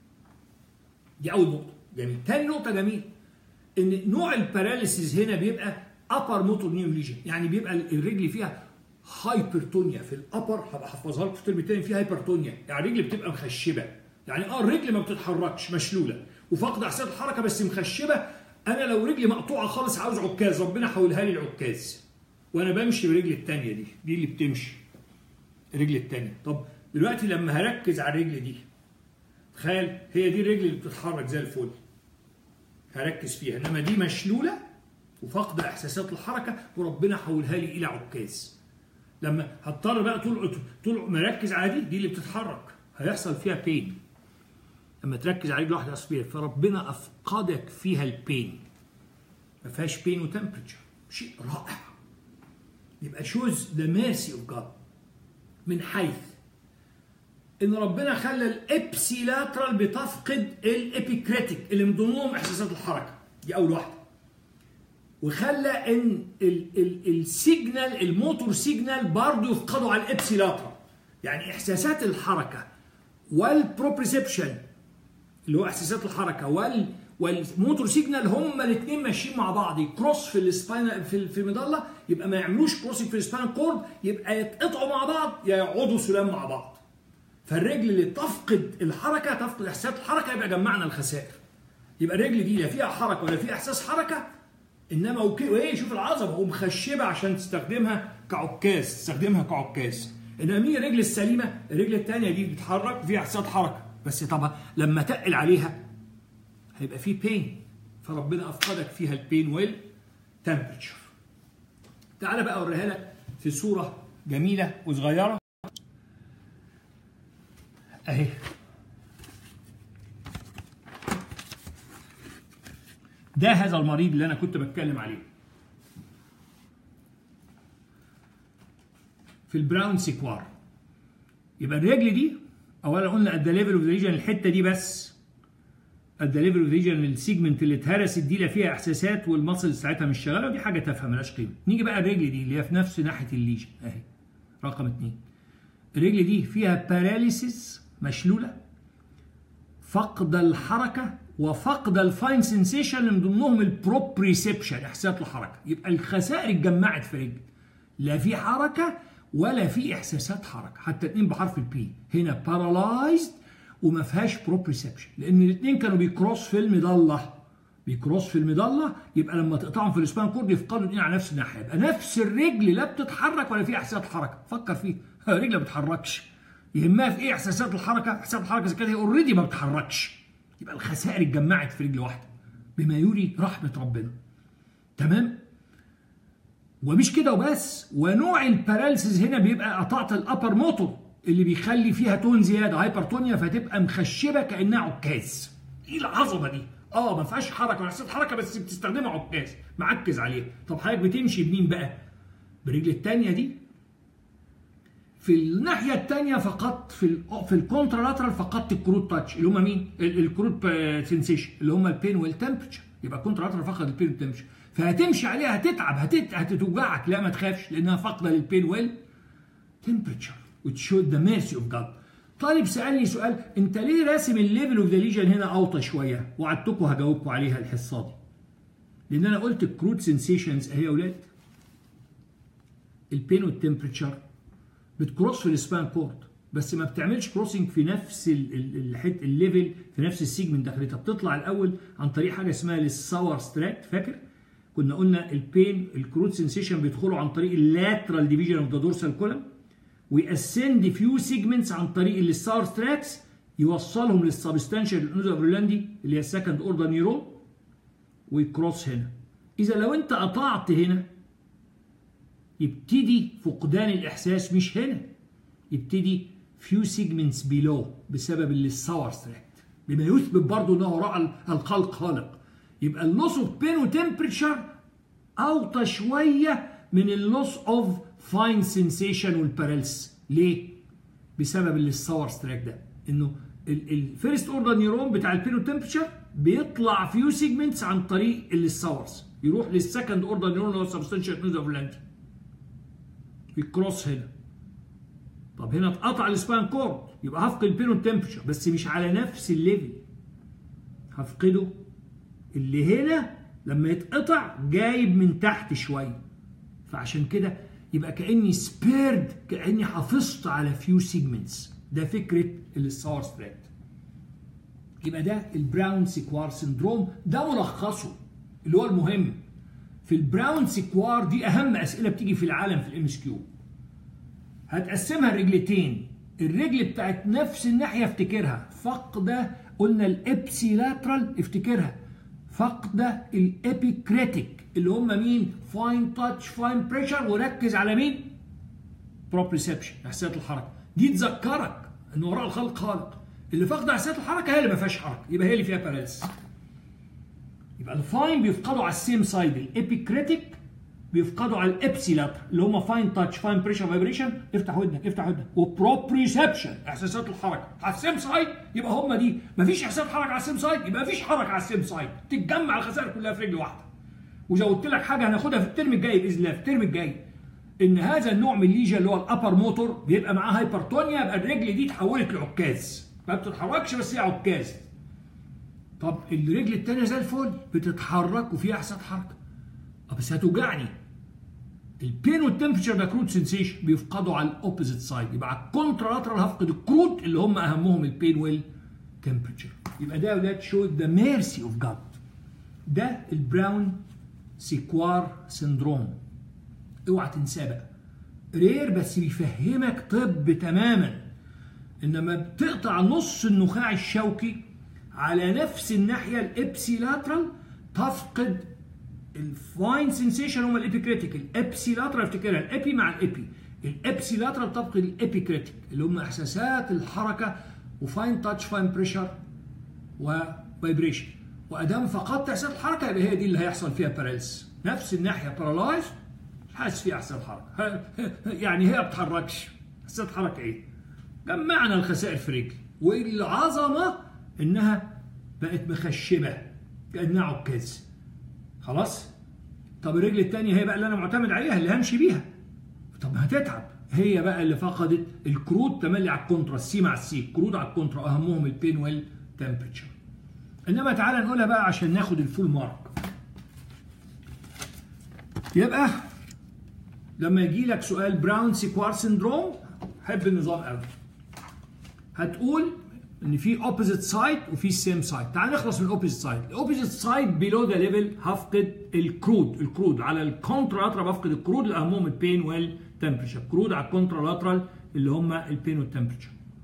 دي اول نقطه جميل تاني نقطه جميل ان نوع الباراليسيس هنا بيبقى ابر موتور نيو ليجن يعني بيبقى الرجل فيها هايبرتونيا في الابر هبقى احفظها لكم في الترم الثاني فيها هايبرتونيا يعني الرجل بتبقى مخشبه يعني اه الرجل ما بتتحركش مشلوله وفقد احساس الحركه بس مخشبه انا لو رجلي مقطوعه خالص عاوز عكاز ربنا حولها لي العكاز وانا بمشي برجلي الثانيه دي دي اللي بتمشي الرجل الثانيه طب دلوقتي لما هركز على الرجل دي تخيل هي دي الرجل اللي بتتحرك زي الفل هركز فيها انما دي مشلوله وفاقده احساسات الحركه وربنا حولها لي الى عكاز لما هضطر بقى طول طول مركز على دي دي اللي بتتحرك هيحصل فيها بين لما تركز على رجل واحده يحصل فيها فربنا افقدك فيها البين ما فيهاش بين وتمبرتشر شيء رائع يبقى شوز ذا ميرسي اوف جاد من حيث ان ربنا خلى الابسيلاترال بتفقد الابيكريتيك اللي من ضمنهم احساسات الحركه دي اول واحده وخلى ان السيجنال الموتور سيجنال برضه يفقدوا على الابسيلاترال يعني احساسات الحركه والبروبريسبشن اللي هو احساسات الحركه وال والموتور سيجنال هما الاثنين ماشيين مع بعض يكروس في السباين في في المظله يبقى ما يعملوش كروسنج في السباين كورد يبقى يتقطعوا مع بعض يا يقعدوا سلام مع بعض فالرجل اللي تفقد الحركه تفقد احساسات الحركه يبقى جمعنا الخسائر يبقى الرجل دي لا فيها حركه ولا فيها احساس حركه انما اوكي وايه شوف العظمه ومخشبه عشان تستخدمها كعكاز تستخدمها كعكاز انما مين الرجل السليمه الرجل الثانيه دي بتتحرك فيها احساسات حركه بس طبعا لما تقل عليها هيبقى في بين فربنا افقدك فيها البين والتمبرتشر تعالى بقى اوريها لك في صوره جميله وصغيره اهي ده هذا المريض اللي انا كنت بتكلم عليه في البراون سيكوار يبقى الرجل دي اولا قلنا ات ذا ليفل اوف ريجن الحته دي بس ات ذا ليفل اوف ريجن السيجمنت اللي اتهرست دي لا فيها احساسات والمصل ساعتها مش شغاله ودي حاجه تافهه ملهاش قيمه نيجي بقى الرجل دي اللي هي في نفس ناحيه الليجن اهي رقم اثنين الرجل دي فيها باراليسيس مشلوله فقد الحركه وفقد الفاين سنسيشن اللي من ضمنهم البروبريسبشن احساسات الحركه يبقى الخسائر اتجمعت في رجل لا في حركه ولا في احساسات حركه حتى الاثنين بحرف البي هنا بارالايزد وما فيهاش بروبريسبشن لان الاثنين كانوا بيكروس في المظله بيكروس في المظله يبقى لما تقطعهم في الاسبان كورد يفقدوا الاثنين على نفس الناحيه يبقى نفس الرجل لا بتتحرك ولا فيها احساسات حركه فكر فيه الرجل ما بتتحركش يهمها في ايه احساسات الحركه احساسات الحركه اذا كانت هي اوريدي ما بتتحركش يبقى الخسائر اتجمعت في رجل واحده بما يري رحمه ربنا تمام ومش كده وبس ونوع الباراليسيس هنا بيبقى قطعت الابر موتور اللي بيخلي فيها تون زياده هايبرتونيا فتبقى مخشبه كانها عكاز ايه العظمه دي اه ما فيهاش حركه ولا حسيت حركه بس بتستخدمها عكاز معكز عليها طب حضرتك بتمشي بمين بقى برجل الثانيه دي في الناحيه الثانيه فقدت في ال في الكونترا فقدت الكروت تاتش اللي هم مين الكروت سنسيشن اللي هم البين والتمبرتشر يبقى الكونترا فقد البين والتمبرتشر فهتمشي عليها هتتعب هتت... هتتوجعك لا ما تخافش لانها فاقده للبين ويل temperature which showed the mercy of God طالب سالني سؤال انت ليه راسم الليفل اوف ذا ليجن هنا اوطى شويه وعدتكم هجاوبكم عليها الحصه دي لان انا قلت الكروت سنسيشنز اهي يا اولاد البين والتمبرتشر بتكروس في السبان كورد بس ما بتعملش كروسنج في نفس الحت الليفل في نفس السيجمنت داخلتها بتطلع الاول عن طريق حاجه اسمها الساور ستراكت فاكر كنا قلنا البين الكروت سنسيشن بيدخلوا عن طريق اللاترال ديفيجن اوف ذا دورسال كولم ويأسند فيو سيجمنتس عن طريق الساور ستراكس يوصلهم للسبستانشال النوزافرلاندي اللي هي السكند اوردر نيرون ويكروس هنا اذا لو انت قطعت هنا يبتدي فقدان الاحساس مش هنا يبتدي فيو سيجمنتس بيلو بسبب الساور ستراكت بما يثبت برضه انه وراء الخلق خالق يبقى اللوس اوف بين وتمبرتشر اوطى شويه من اللوس اوف فاين سنسيشن والبارالس ليه؟ بسبب الساور ستراك ده انه الفيرست اوردر نيرون بتاع البين والتمبرتشر بيطلع فيو سيجمنتس عن طريق الساورز يروح للسكند اوردر نيرون اللي هو السبستانشال نوز اوف لاندي يكروس هنا طب هنا اتقطع السبان كورد يبقى هفقد البين والتمبرتشر بس مش على نفس الليفل هفقده اللي هنا لما يتقطع جايب من تحت شويه فعشان كده يبقى كاني سبيرد كاني حافظت على فيو سيجمنتس ده فكره الساور ستريت يبقى ده البراون سيكوار سندروم ده ملخصه اللي هو المهم في البراون سيكوار دي اهم اسئله بتيجي في العالم في الام اس كيو هتقسمها الرجلتين الرجل بتاعت نفس الناحيه افتكرها فقده قلنا الابسي لاترال افتكرها فقده الابيكريتيك اللي هم مين فاين تاتش فاين بريشر وركز على مين بروبريسبشن احساسات الحركه دي تذكرك ان وراء الخلق خالق اللي فاقده احساسات الحركه هي اللي ما فيهاش حركه يبقى هي اللي فيها باراليس يبقى الفاين بيفقدوا على السيم سايد الابيكريتيك بيفقدوا على الابسيلاتر اللي هم فاين تاتش فاين بريشر فايبريشن افتح ودنك افتح ودنك وبروبريسبشن احساسات الحركه على السيم سايد يبقى هم دي مفيش احساسات حركه على السيم سايد يبقى مفيش حركه على السيم سايد تتجمع الخسائر كلها في رجل واحده وزودت لك حاجه هناخدها في الترم الجاي باذن الله في الترم الجاي ان هذا النوع من الليجا اللي هو الابر موتور بيبقى معاه هايبرتونيا يبقى الرجل دي اتحولت لعكاز ما بتتحركش بس هي عكاز طب الرجل الثانيه زي الفل بتتحرك وفيها احساس حركه بس هتوجعني البين والتمبرتشر ده كروت سنسيشن بيفقدوا على الاوبوزيت سايد يبقى على الكونترالاترال هفقد الكروت اللي هم اهمهم البين والتمبرتشر يبقى ده يا اولاد شو ذا ميرسي اوف جاد ده البراون سيكوار سندروم اوعى تنساه بقى رير بس بيفهمك طب تماما انما بتقطع نص النخاع الشوكي على نفس الناحيه الابسيلاترال تفقد الفاين سنسيشن هم الابيكريتيك الابسيلاترال افتكرها الابي مع الابي الابسيلاترال تفقد الابيكريتيك اللي هم احساسات الحركه وفاين تاتش فاين بريشر وفايبريشن وادام فقدت احساس الحركه يبقى هي دي اللي هيحصل فيها باراليس نفس الناحيه بارالايز حاسس فيها احساس الحركه يعني هي ما بتتحركش احساس الحركه ايه؟ جمعنا الخسائر في رجلي والعظمه انها بقت مخشبه كانها عكاز خلاص طب الرجل الثانيه هي بقى اللي انا معتمد عليها اللي همشي بيها طب هتتعب هي بقى اللي فقدت الكروت تملي على الكونترا السي مع السي الكروت على الكونترا اهمهم البين والتمبرتشر انما تعالى نقولها بقى عشان ناخد الفول مارك يبقى لما يجي لك سؤال براون سيكوار سندروم حب النظام قوي هتقول ان في اوبوزيت سايد وفي سيم سايد تعال نخلص من الاوبوزيت سايد الاوبوزيت سايد بيلو ذا ليفل هفقد الكرود الكرود على الكونترا بفقد الكرود اللي اهمهم البين والتمبرتشر كرود على الكونترا اللي هم البين والتمبرتشر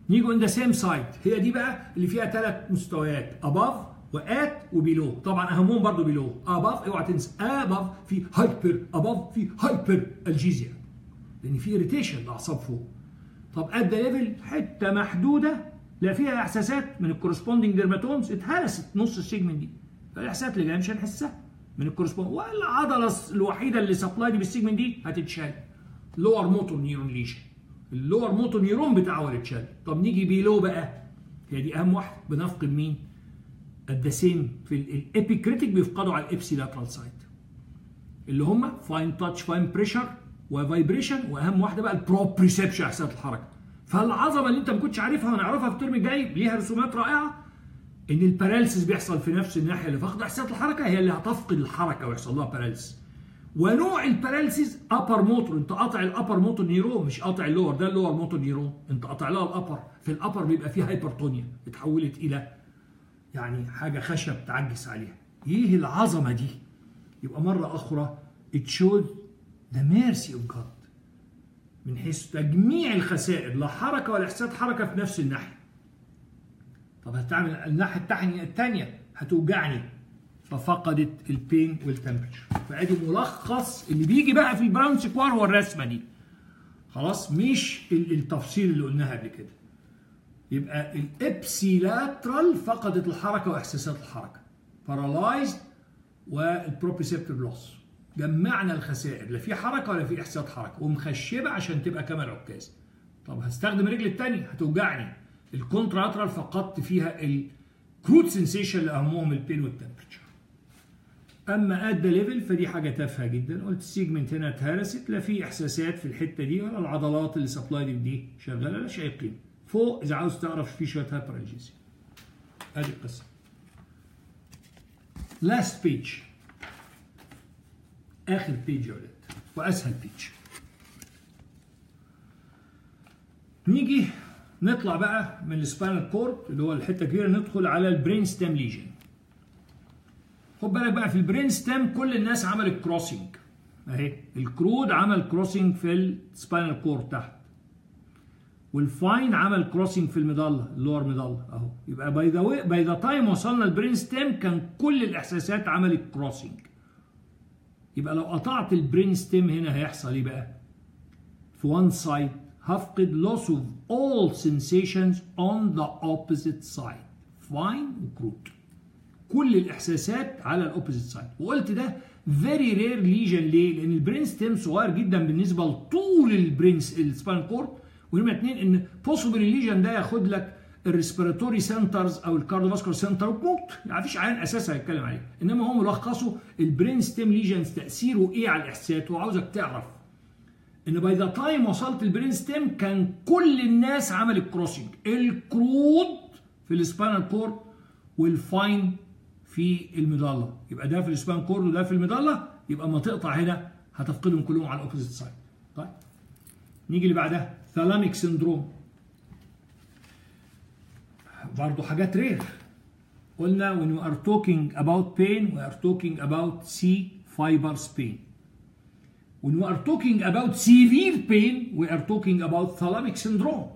نيجي عند سيم سايت هي دي بقى اللي فيها ثلاث مستويات اباف وات وبيلو طبعا اهمهم برضو بيلو اباف اوعى تنسى اباف في هايبر اباف في هايبر الجيزيا لان في اريتيشن الاعصاب فوق طب ات ذا ليفل حته محدوده لا فيها احساسات من الكورسبوندنج ديرماتومز اتهرست نص السيجمنت دي فالاحساسات اللي جايه مش هنحسها من الكورسبوند والعضله الوحيده اللي سبلاي دي بالسيجمنت دي هتتشال لور موتور نيرون ليشن اللور موتور نيرون بتاعه اللي اتشال طب نيجي بيلو بقى هي دي اهم واحده بنفقد مين؟ ات سيم في الابيكريتيك بيفقدوا على الابسي لاترال سايد اللي هم فاين تاتش فاين بريشر وفايبريشن واهم واحده بقى البروبريسبشن احساسات الحركه فالعظمه اللي انت ما كنتش عارفها هنعرفها في الترم الجاي ليها رسومات رائعه ان الباراليسيس بيحصل في نفس الناحيه اللي فقد احساسات الحركه هي اللي هتفقد الحركه ويحصل لها باراليسيس ونوع الباراليسيس ابر موتور انت قاطع الابر موتور نيرون مش قاطع اللور ده اللور موتور نيرون انت قاطع لها الابر في الابر بيبقى فيه هايبرتونيا اتحولت الى يعني حاجه خشب تعجز عليها ايه العظمه دي يبقى مره اخرى it showed the mercy of God من حيث تجميع الخسائر لا حركه ولا احساسات حركه في نفس الناحيه طب هتعمل الناحيه التانية الثانيه هتوجعني ففقدت البين والتمبرتشر فادي ملخص اللي بيجي بقى في البراون سكوار هو الرسمه دي خلاص مش التفصيل اللي قلناها قبل كده يبقى الابسيلاترال فقدت الحركه واحساسات الحركه بارالايزد والبروبريسبتور لوس جمعنا الخسائر لا في حركه ولا في احساسات حركه ومخشبه عشان تبقى كما العكاز طب هستخدم الرجل الثانيه هتوجعني الكونتراترال فقدت فيها الكروت سنسيشن اللي اهمهم البين والتمبرتشر اما ات ذا ليفل فدي حاجه تافهه جدا قلت السيجمنت هنا اتهرست لا في احساسات في الحته دي ولا العضلات اللي سبلايد دي شغاله لا شيء قيمه فوق اذا عاوز تعرف في شويه هايبرالجيزيا ادي القصه لاست بيج اخر بيج يا ولاد واسهل بيج نيجي نطلع بقى من السباينال كورد اللي هو الحته الكبيره ندخل على البرين ستيم ليجن خد بالك بقى في البرين ستيم كل الناس عملت كروسنج اهي الكرود عمل كروسنج في السباينال كورد تحت والفاين عمل كروسنج في المضله اللور مضله اهو يبقى باي ذا باي ذا تايم وصلنا البرين ستيم كان كل الاحساسات عملت كروسنج يبقى لو قطعت البرين ستيم هنا هيحصل ايه بقى؟ في وان سايد هفقد loss of all sensations on the opposite side fine وكروت كل الاحساسات على الاوبوزيت سايد وقلت ده فيري رير ليجن ليه؟ لان البرين ستيم صغير جدا بالنسبه لطول البرين السباين كورد ونمره اثنين ان بوسيبل الليجن ده ياخد لك الريسبيراتوري سنترز او الكارديوفاسكولار سنتر وتموت يعني مفيش عيان اساسا هيتكلم عليه انما هو ملخصه البرين ستيم ليجنز تاثيره ايه على الاحساسات وعاوزك تعرف ان باي ذا تايم وصلت البرين ستيم كان كل الناس عملت كروسنج الكرود في السباينال كورد والفاين في المضله يبقى ده في السباين كورد وده في المضله يبقى ما تقطع هنا هتفقدهم كلهم على الاوبوزيت سايد طيب نيجي اللي بعدها ثالاميك سندروم برضه حاجات رير قلنا when we are talking about pain we are talking about C fibers pain when we are talking about severe pain we are talking about thalamic syndrome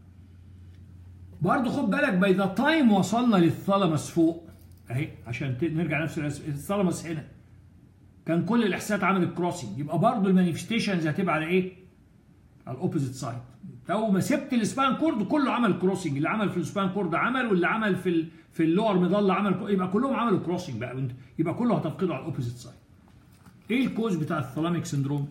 برضه خد بالك باي ذا تايم وصلنا للثالاموس فوق اهي عشان نرجع نفس الثالاموس هنا كان كل الاحساسات عملت كروسنج يبقى برضه المانيفستيشنز هتبقى على ايه؟ على الاوبوزيت سايد لو ما سبت السبان كورد كله عمل كروسنج اللي عمل في السبان كورد عمل واللي عمل في ال في اللور مضله عمل يبقى كلهم عملوا كروسنج بقى يبقى كله هتفقده على الاوبوزيت سايد ايه الكوز بتاع الثلاميك سندروم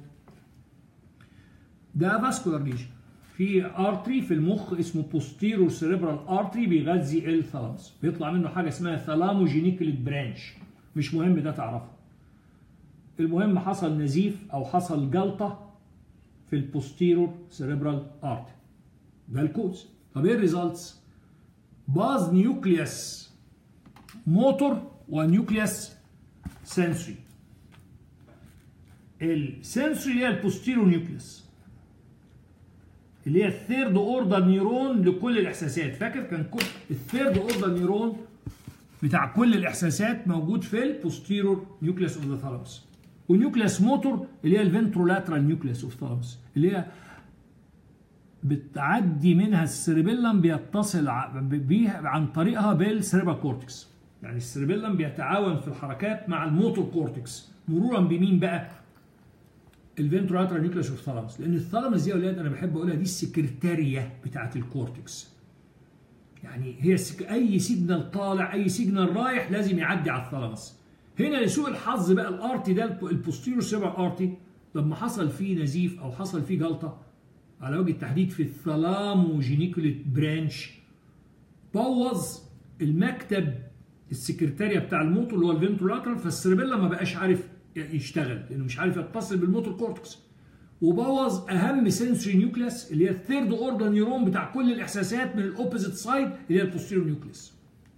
ده فاسكولار ليجن في ارتري في المخ اسمه بوستيرو سيريبرال ارتري بيغذي الثالاموس بيطلع منه حاجه اسمها ثالاموجينيكليت برانش مش مهم ده تعرفه المهم حصل نزيف او حصل جلطه في البوستيرور سيريبرال ارتري ده الكوز طب ايه الريزلتس باظ نيوكليوس موتور ونيوكليوس سنسوري السنسوري اللي هي البوستيرور نيوكليوس اللي هي الثيرد اوردر نيرون لكل الاحساسات فاكر كان كل الثيرد اوردر نيرون بتاع كل الاحساسات موجود في البوستيرور نيوكليوس اوف ذا ثالاموس ونيوكليوس موتور اللي هي الفنترولاترال نيوكليوس اوف ثالاموس اللي هي بتعدي منها السيربيلم بيتصل بيها عن طريقها بالسيربرال كورتكس يعني السيربيلم بيتعاون في الحركات مع الموتور كورتكس مرورا بمين بقى الفنترالاترال نيوكليس والثالاموس لان الثالاموس دي يا اولاد انا بحب اقولها دي السكرتاريه بتاعه الكورتكس يعني هي السك... اي سيجنال طالع اي سيجنال رايح لازم يعدي على الثالاموس هنا لسوء الحظ بقى الارتي ده البوستيرو سيربرال ارتي لما حصل فيه نزيف او حصل فيه جلطه على وجه التحديد في الثلاموجينيكوليت برانش بوظ المكتب السكرتاريا بتاع الموتور اللي هو الفنترولاترال فالسيربيلا ما بقاش عارف يشتغل لانه مش عارف يتصل بالموتور كورتكس وبوظ اهم سنسوري نيوكليس اللي هي الثيرد اوردر نيورون بتاع كل الاحساسات من الاوبوزيت سايد اللي هي البوستيرو نيوكليس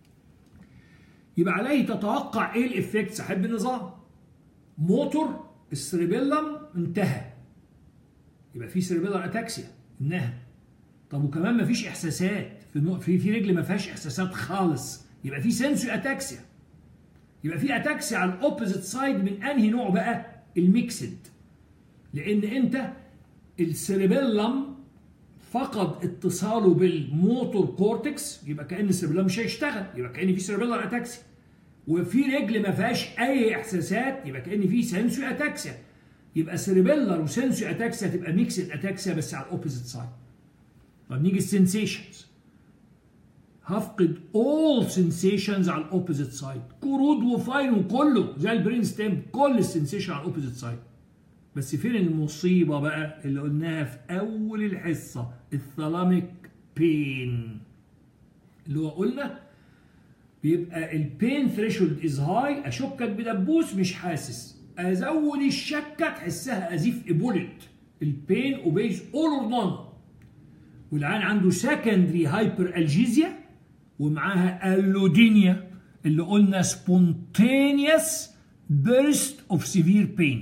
يبقى عليه تتوقع ايه الافكتس احب النظام موتور السريبيلم انتهى يبقى في سريبيلر اتاكسيا انها طب وكمان ما فيش احساسات في في في رجل ما فيهاش احساسات خالص يبقى في سنسوري اتاكسيا يبقى في اتاكسيا على الاوبوزيت سايد من انهي نوع بقى الميكسد لان انت السريبيلم فقد اتصاله بالموتور كورتكس يبقى كان السريبيلم مش هيشتغل يبقى كان في سريبيلر اتاكسيا وفي رجل ما فيهاش اي احساسات يبقى كان في سنسوري اتاكسيا يبقى سيربيلر وسنسوري اتاكسيا تبقى ميكسد اتاكسيا بس على الاوبوزيت سايد طب نيجي السنسيشنز هفقد all sensations على الاوبوزيت سايد كرود وفاين وكله زي البرين ستيم كل السنسيشن على الاوبوزيت سايد بس فين المصيبه بقى اللي قلناها في اول الحصه الثلاميك بين اللي هو قلنا بيبقى البين ثريشولد از هاي اشكك بدبوس مش حاسس ازود الشكه تحسها ازيف ايبوليت البين اوبيز اول اور نون والعيان عنده سكندري هايبر الجيزيا ومعاها اللودينيا اللي قلنا سبونتينيوس burst of severe pain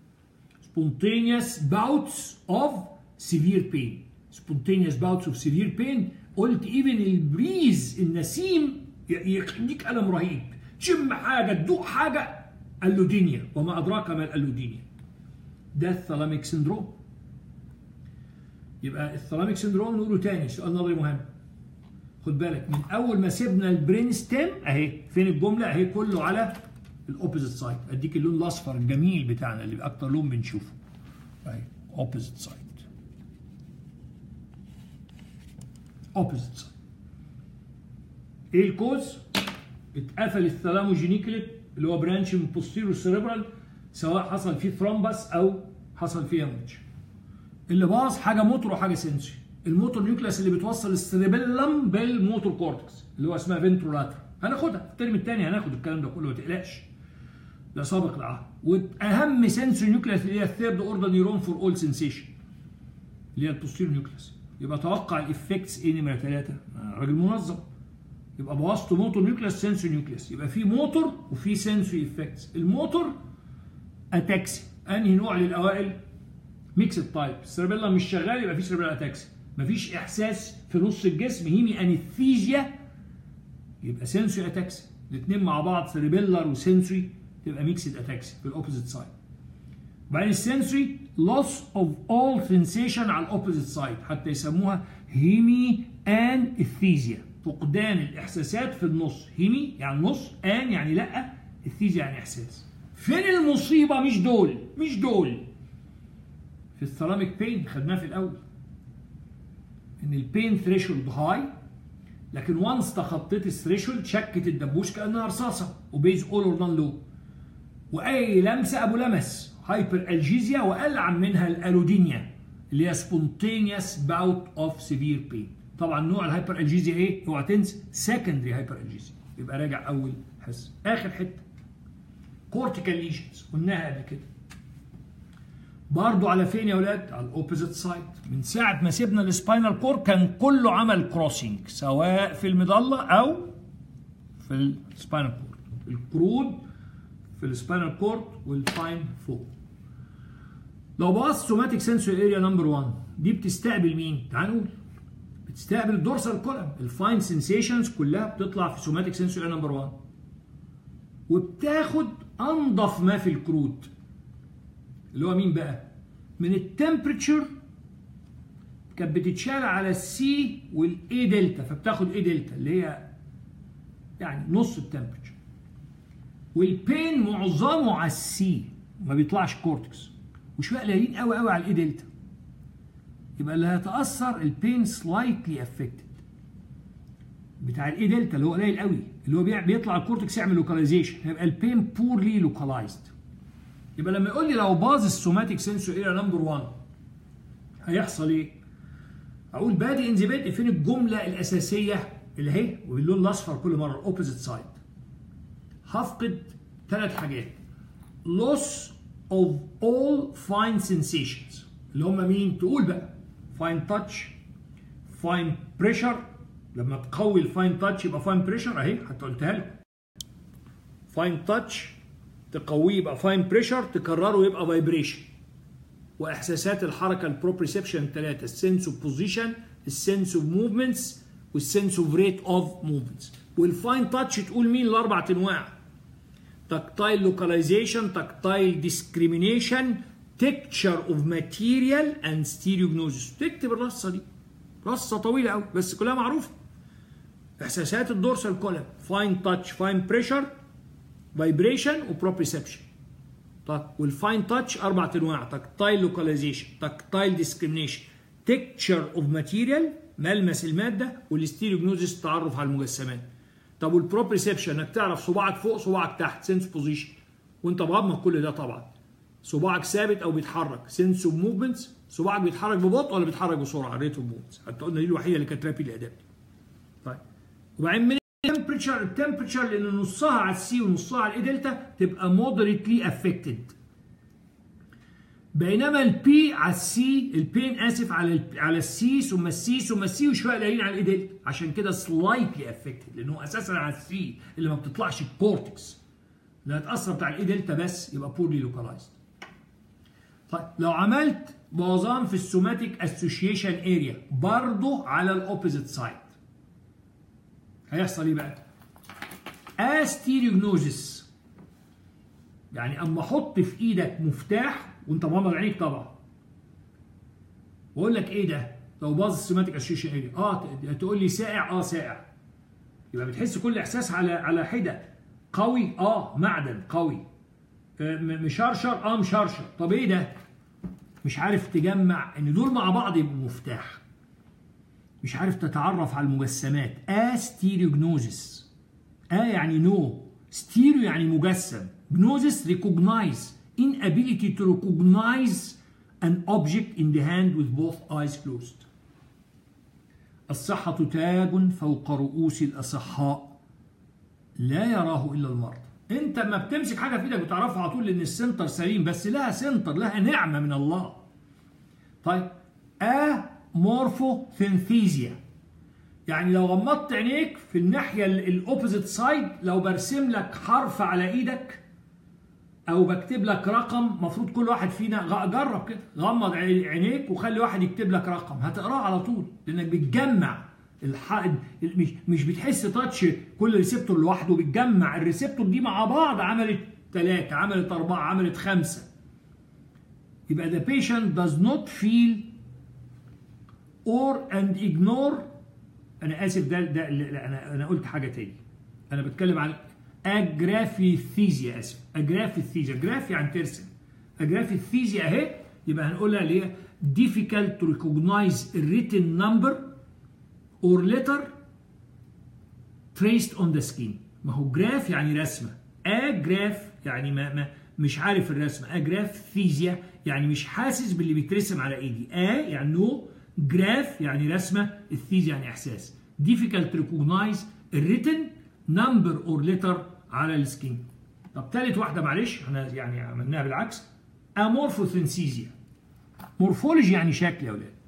spontaneous bouts of severe pain spontaneous bouts of severe pain قلت ايفن البريز النسيم يديك الم رهيب تشم حاجه تدوق حاجه اللودينيا وما ادراك ما الالودينيا ده الثلاميك سندروم يبقى الثلاميك سندروم نقوله تاني سؤال نظري مهم خد بالك من اول ما سيبنا البرين ستيم اهي فين الجمله اهي كله على الاوبوزيت سايد اديك اللون الاصفر الجميل بتاعنا اللي اكتر لون بنشوفه اهي اوبوزيت سايد اوبوزيت سايد ايه الكوز اتقفل الثلاموجينيكليت اللي هو برانش من بوستيرو سيريبرال سواء حصل فيه ثرومبس او حصل فيه هيموريدج اللي باظ حاجه موتور وحاجه سنسوري الموتور نيوكلاس اللي بتوصل السيريبيلم بالموتور كورتكس اللي هو اسمها فنترولاتر هناخدها في الترم الثاني هناخد الكلام ده كله ما تقلقش ده سابق العهد واهم سنسوري نيوكلاس اللي هي الثيرد اوردر نيورون فور اول سنسيشن اللي هي البوستيرو نيوكلاس يبقى توقع الافكتس ايه نمره ثلاثه راجل منظم يبقى بواسطه موتور نيوكلاس سنسوري نيوكلاس يبقى في موتور وفي سنسوري افكتس الموتور اتاكسي انهي نوع للاوائل ميكسد تايب السيربيلا مش شغال يبقى في سيربيلا اتاكسي مفيش احساس في نص الجسم هيمي انستيجيا يبقى سنسوري اتاكسي الاثنين مع بعض سيربيلر وسنسوري تبقى ميكسد اتاكسي في الاوبوزيت سايد وبعدين السنسوري لوس اوف اول سنسيشن على الاوبوزيت سايد حتى يسموها هيمي ان اثيزيا فقدان الاحساسات في النص هيمي يعني نص ان يعني لا اثيزيا يعني احساس فين المصيبه مش دول مش دول في الثلاميك بين خدناه في الاول ان البين ثريشولد هاي لكن وانس تخطيت الثريشولد شكت الدبوس كانها رصاصه وبيز اول اور نون لو واي لمسه ابو لمس هايبر الجيزيا والعن منها الالودينيا اللي هي سبونتينيوس باوت اوف سيفير بين طبعا نوع الهايبر الجيزيا ايه؟ اوعى تنسى سكندري هايبر الجيزيا يبقى راجع اول حس اخر حته كورتيكال ليجنز قلناها قبل كده برضو على فين يا ولاد؟ على الاوبوزيت سايد من ساعة ما سيبنا السباينال كور كان كله عمل كروسنج سواء في المظلة أو في السباينال كور الكرود في السباينال كورد والفاين فوق لو بص سوماتيك سنسوري اريا نمبر 1 دي بتستقبل مين؟ تعال نقول بتستقبل الدورسال كولم الفاين سنسيشنز كلها بتطلع في سوماتيك سنسوري اريا نمبر 1 وبتاخد انضف ما في الكروت اللي هو مين بقى؟ من التمبريتشر كانت بتتشال على السي والاي دلتا فبتاخد اي دلتا اللي هي يعني نص التمبرتشر والبين معظمه على السي ما بيطلعش كورتكس وشويه قليلين قوي قوي على الاي دلتا يبقى اللي هيتاثر البين سلايتلي افكتد بتاع الاي دلتا اللي هو قليل قوي اللي هو بيطلع الكورتكس يعمل لوكاليزيشن هيبقى البين بورلي لوكالايزد يبقى لما يقول لي لو باظ السوماتيك سنسور اريا نمبر 1 هيحصل ايه؟ اقول بادئ ان ذا بدء فين الجمله الاساسيه اللي هي وباللون الاصفر كل مره اوبوزيت سايد هفقد ثلاث حاجات loss of all fine sensations اللي هم مين؟ تقول بقى fine touch fine pressure لما تقوي الفاين تاتش يبقى فاين بريشر اهي حتى قلتها لكم فاين تاتش تقويه يبقى فاين بريشر تكرره يبقى فايبريشن واحساسات الحركه البروبريسبشن ثلاثه السنس اوف بوزيشن السنس اوف موفمنتس والسنس اوف ريت اوف موفمنتس والفاين تاتش تقول مين الاربع انواع تكتايل لوكاليزيشن تكتايل ديسكريميشن تكتشر اوف ماتيريال اند ستيريوجنوزيس تكتب الرصه دي رصه طويله قوي بس كلها معروفه احساسات الدورسال كولم فاين تاتش فاين بريشر فايبريشن وبروبريسبشن طيب والفاين تاتش اربع انواع تكتايل لوكاليزيشن تكتايل ديسكريميشن تكتشر اوف ماتيريال ملمس الماده والستيريوجنوزيس التعرف على المجسمات طب والبروبريسبشن انك تعرف صباعك فوق صباعك تحت سنس بوزيشن وانت مغمض كل ده طبعا صباعك ثابت او بيتحرك سنس اوف موفمنتس صباعك بيتحرك ببطء ولا بيتحرك بسرعه ريت اوف موفمنتس حتى قلنا دي الوحيده اللي كانت رابيد الاداء طيب وبعدين من التمبريتشر التمبريتشر لان نصها على السي ونصها على الاي دلتا تبقى مودريتلي افكتد بينما البي على السي البين اسف على ال على السي ثم السي ثم السي وشويه قليلين على الاي دلتا عشان كده سلايتلي افكتد لانه اساسا على السي اللي ما بتطلعش الكورتكس اللي هتاثر بتاع الاي دلتا بس يبقى بورلي لوكالايزد طيب لو عملت بوظان في السوماتيك اسوشيشن اريا برضه على الاوبوزيت سايد هيحصل ايه بقى؟ استيريوجنوزيس يعني اما احط في ايدك مفتاح وانت مغمض عينيك طبعا واقول لك ايه ده؟ لو باظ السوماتيك اسوشيشن اريا اه تقول لي سائع اه سائع يبقى بتحس كل احساس على على حده قوي اه معدن قوي مشرشر اه مشرشر طب ايه ده؟ مش عارف تجمع ان دول مع بعض يبقوا مفتاح مش عارف تتعرف على المجسمات استيريوجنوزيس ا يعني نو ستيريو يعني مجسم جنوزيس ريكوجنايز inability to recognize an object in the hand with both eyes closed الصحة تاج فوق رؤوس الأصحاء لا يراه إلا المرضى انت ما بتمسك حاجه في ايدك بتعرفها على طول لان السنتر سليم بس لها سنتر لها نعمه من الله طيب امورفوثينثيزيا يعني لو غمضت عينيك في الناحيه الاوبوزيت سايد لو برسم لك حرف على ايدك او بكتب لك رقم مفروض كل واحد فينا جرب كده غمض عينيك وخلي واحد يكتب لك رقم هتقراه على طول لانك بتجمع الحائط مش مش بتحس تاتش كل ريسبتور لوحده بتجمع الريسبتور دي مع بعض عملت ثلاثة عملت أربعة عملت خمسة يبقى the patient does not feel or and ignore أنا آسف ده ده لا أنا أنا قلت حاجة تاني أنا بتكلم عن أجرافيثيزيا آسف أجرافيثيزيا جراف يعني ترسم أجرافيثيزيا أهي يبقى هنقولها اللي هي difficult to recognize a written number or letter traced on the skin ما هو جراف يعني رسمة اجراف يعني ما, ما مش عارف الرسمة اجراف فيزيا يعني مش حاسس باللي بيترسم على ايدي ا يعني نو جراف يعني رسمة الثيزيا يعني احساس difficult to recognize written number or letter على السكين طب تالت واحدة معلش احنا يعني عملناها بالعكس امورفوثنسيزيا مورفولوجي يعني شكل يا ولاد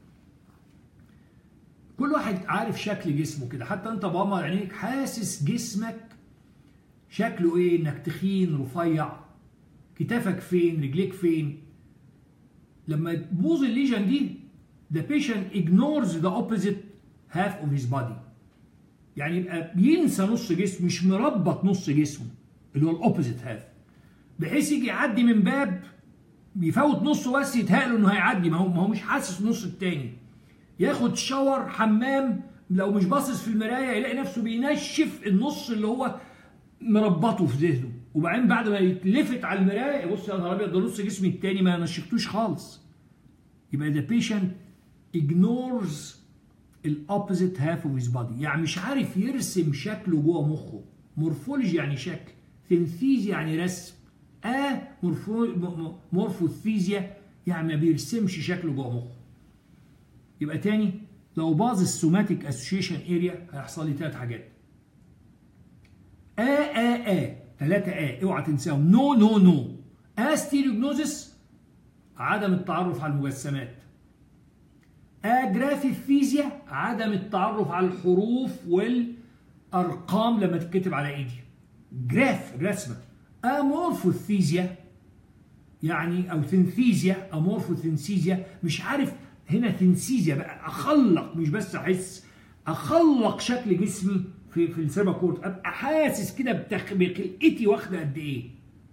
كل واحد عارف شكل جسمه كده حتى انت بغمض عينيك حاسس جسمك شكله ايه انك تخين رفيع كتافك فين رجليك فين لما تبوظ الليجن دي the patient ignores the opposite half of his body يعني يبقى بينسى نص جسمه مش مربط نص جسمه اللي هو الاوبوزيت هاف بحيث يجي يعدي من باب بيفوت نصه بس يتهيأ له انه هيعدي ما هو ما هو مش حاسس النص التاني ياخد شاور حمام لو مش باصص في المرايه يلاقي نفسه بينشف النص اللي هو مربطه في ذهنه وبعدين بعد ما يتلفت على المرايه يبص يا نهار ابيض ده نص جسمي التاني ما نشفتوش خالص يبقى the patient ignores الاوبوزيت هاف اوف هيز بادي يعني مش عارف يرسم شكله جوه مخه مورفولوجي يعني شكل ثينثيزيا يعني رسم اه مورفو مورفوثيزيا يعني ما بيرسمش شكله جوه مخه يبقى تاني لو باظ السوماتيك اسوشيشن اريا هيحصل لي ثلاث حاجات ا ا ا ثلاثة ا اوعى تنساهم نو نو نو استيريوجنوزس عدم التعرف على المجسمات اجرافيفيزيا عدم التعرف على الحروف والارقام لما تتكتب على ايدي جراف رسمه امورفوثيزيا يعني او ثنثيزيا امورفوثنسيزيا مش عارف هنا ثنسيزيا بقى اخلق مش بس احس اخلق شكل جسمي في في السيربا كورت ابقى حاسس كده بتخ... بخلقتي واخده قد ايه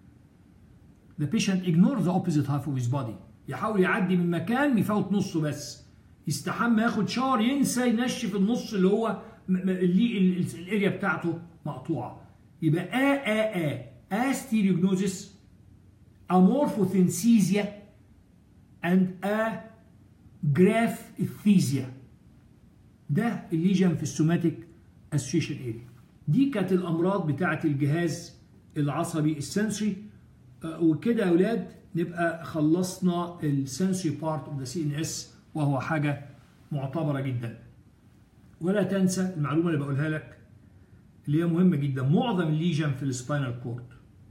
The patient ignores the opposite half of his body يحاول يعدي من مكان يفوت نصه بس يستحمى ياخد شاور ينسى ينشف النص اللي هو اللي الاريا بتاعته مقطوعه يبقى ا ا ا استيريوجنوزيس امورفوثنسيزيا اند ا جرافيثيزيا ده الليجن في السوماتيك اسوشيشن اريا دي كانت الامراض بتاعه الجهاز العصبي السنسوري وكده يا اولاد نبقى خلصنا السنسوري بارت اوف ذا سي ان اس وهو حاجه معتبره جدا ولا تنسى المعلومه اللي بقولها لك اللي هي مهمه جدا معظم الليجن في السباينال كورد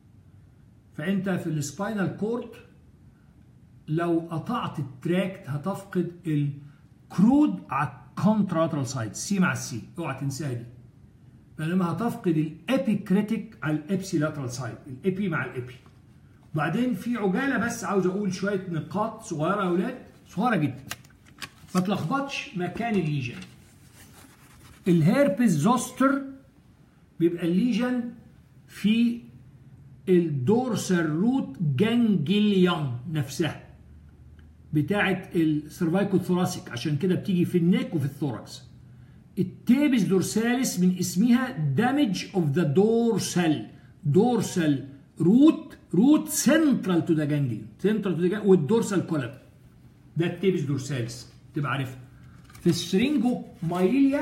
فانت في السباينال كورد لو قطعت التراكت هتفقد الكرود على الكونتراترال سايد سي مع السي اوعى تنساها دي بينما هتفقد الابيكريتيك على الابسي لاترال سايد الابي مع الابي وبعدين في عجاله بس عاوز اقول شويه نقاط صغيره يا اولاد صغيره جدا ما تلخبطش مكان الليجن الهيربس زوستر بيبقى الليجن في الدورسال روت جانجليون نفسها بتاعه السيرفايكو ثوراسيك عشان كده بتيجي في النك وفي الثوركس التيبس دورساليس من اسمها دامج اوف ذا دورسال دورسال روت روت سنترال تو ذا جانجليون سنترال تو ذا والدورسال كولم ده التيبس دورساليس تبقى عارفها في السرينجو مايليا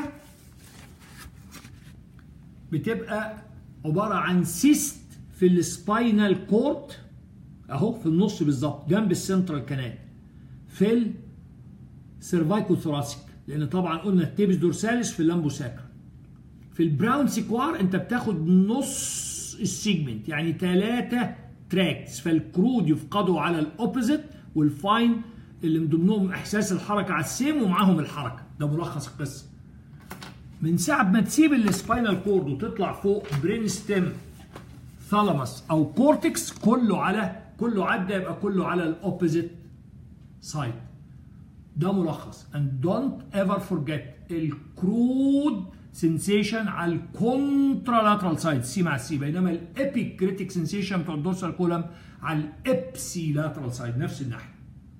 بتبقى عباره عن سيست في السباينال كورت اهو في النص بالظبط جنب السنترال كانال في السيرفايكو ثوراسيك لان طبعا قلنا التيبس دورساليس في اللامبو ساكرا في البراون سيكوار انت بتاخد نص السيجمنت يعني ثلاثه تراكتس فالكرود يفقدوا على الاوبوزيت والفاين اللي من ضمنهم احساس الحركه على السيم ومعاهم الحركه ده ملخص القصه من ساعه ما تسيب السباينال كورد وتطلع فوق برين ستيم ثالاموس او كورتكس كله على كله عدى يبقى كله على الاوبوزيت سايد ده ملخص and don't ever forget الكرود سنسيشن على الكونترالاترال سايد سي مع السي بينما الابيكريتيك سنسيشن بتوع الدورسال كولم على الابسي لاترال سايد نفس الناحيه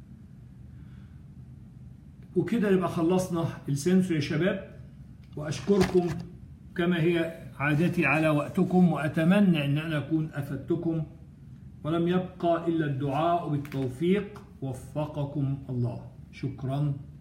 وكده نبقى خلصنا السنسور يا شباب واشكركم كما هي عادتي على وقتكم واتمنى ان انا اكون افدتكم ولم يبقى الا الدعاء بالتوفيق وفقكم الله شكرا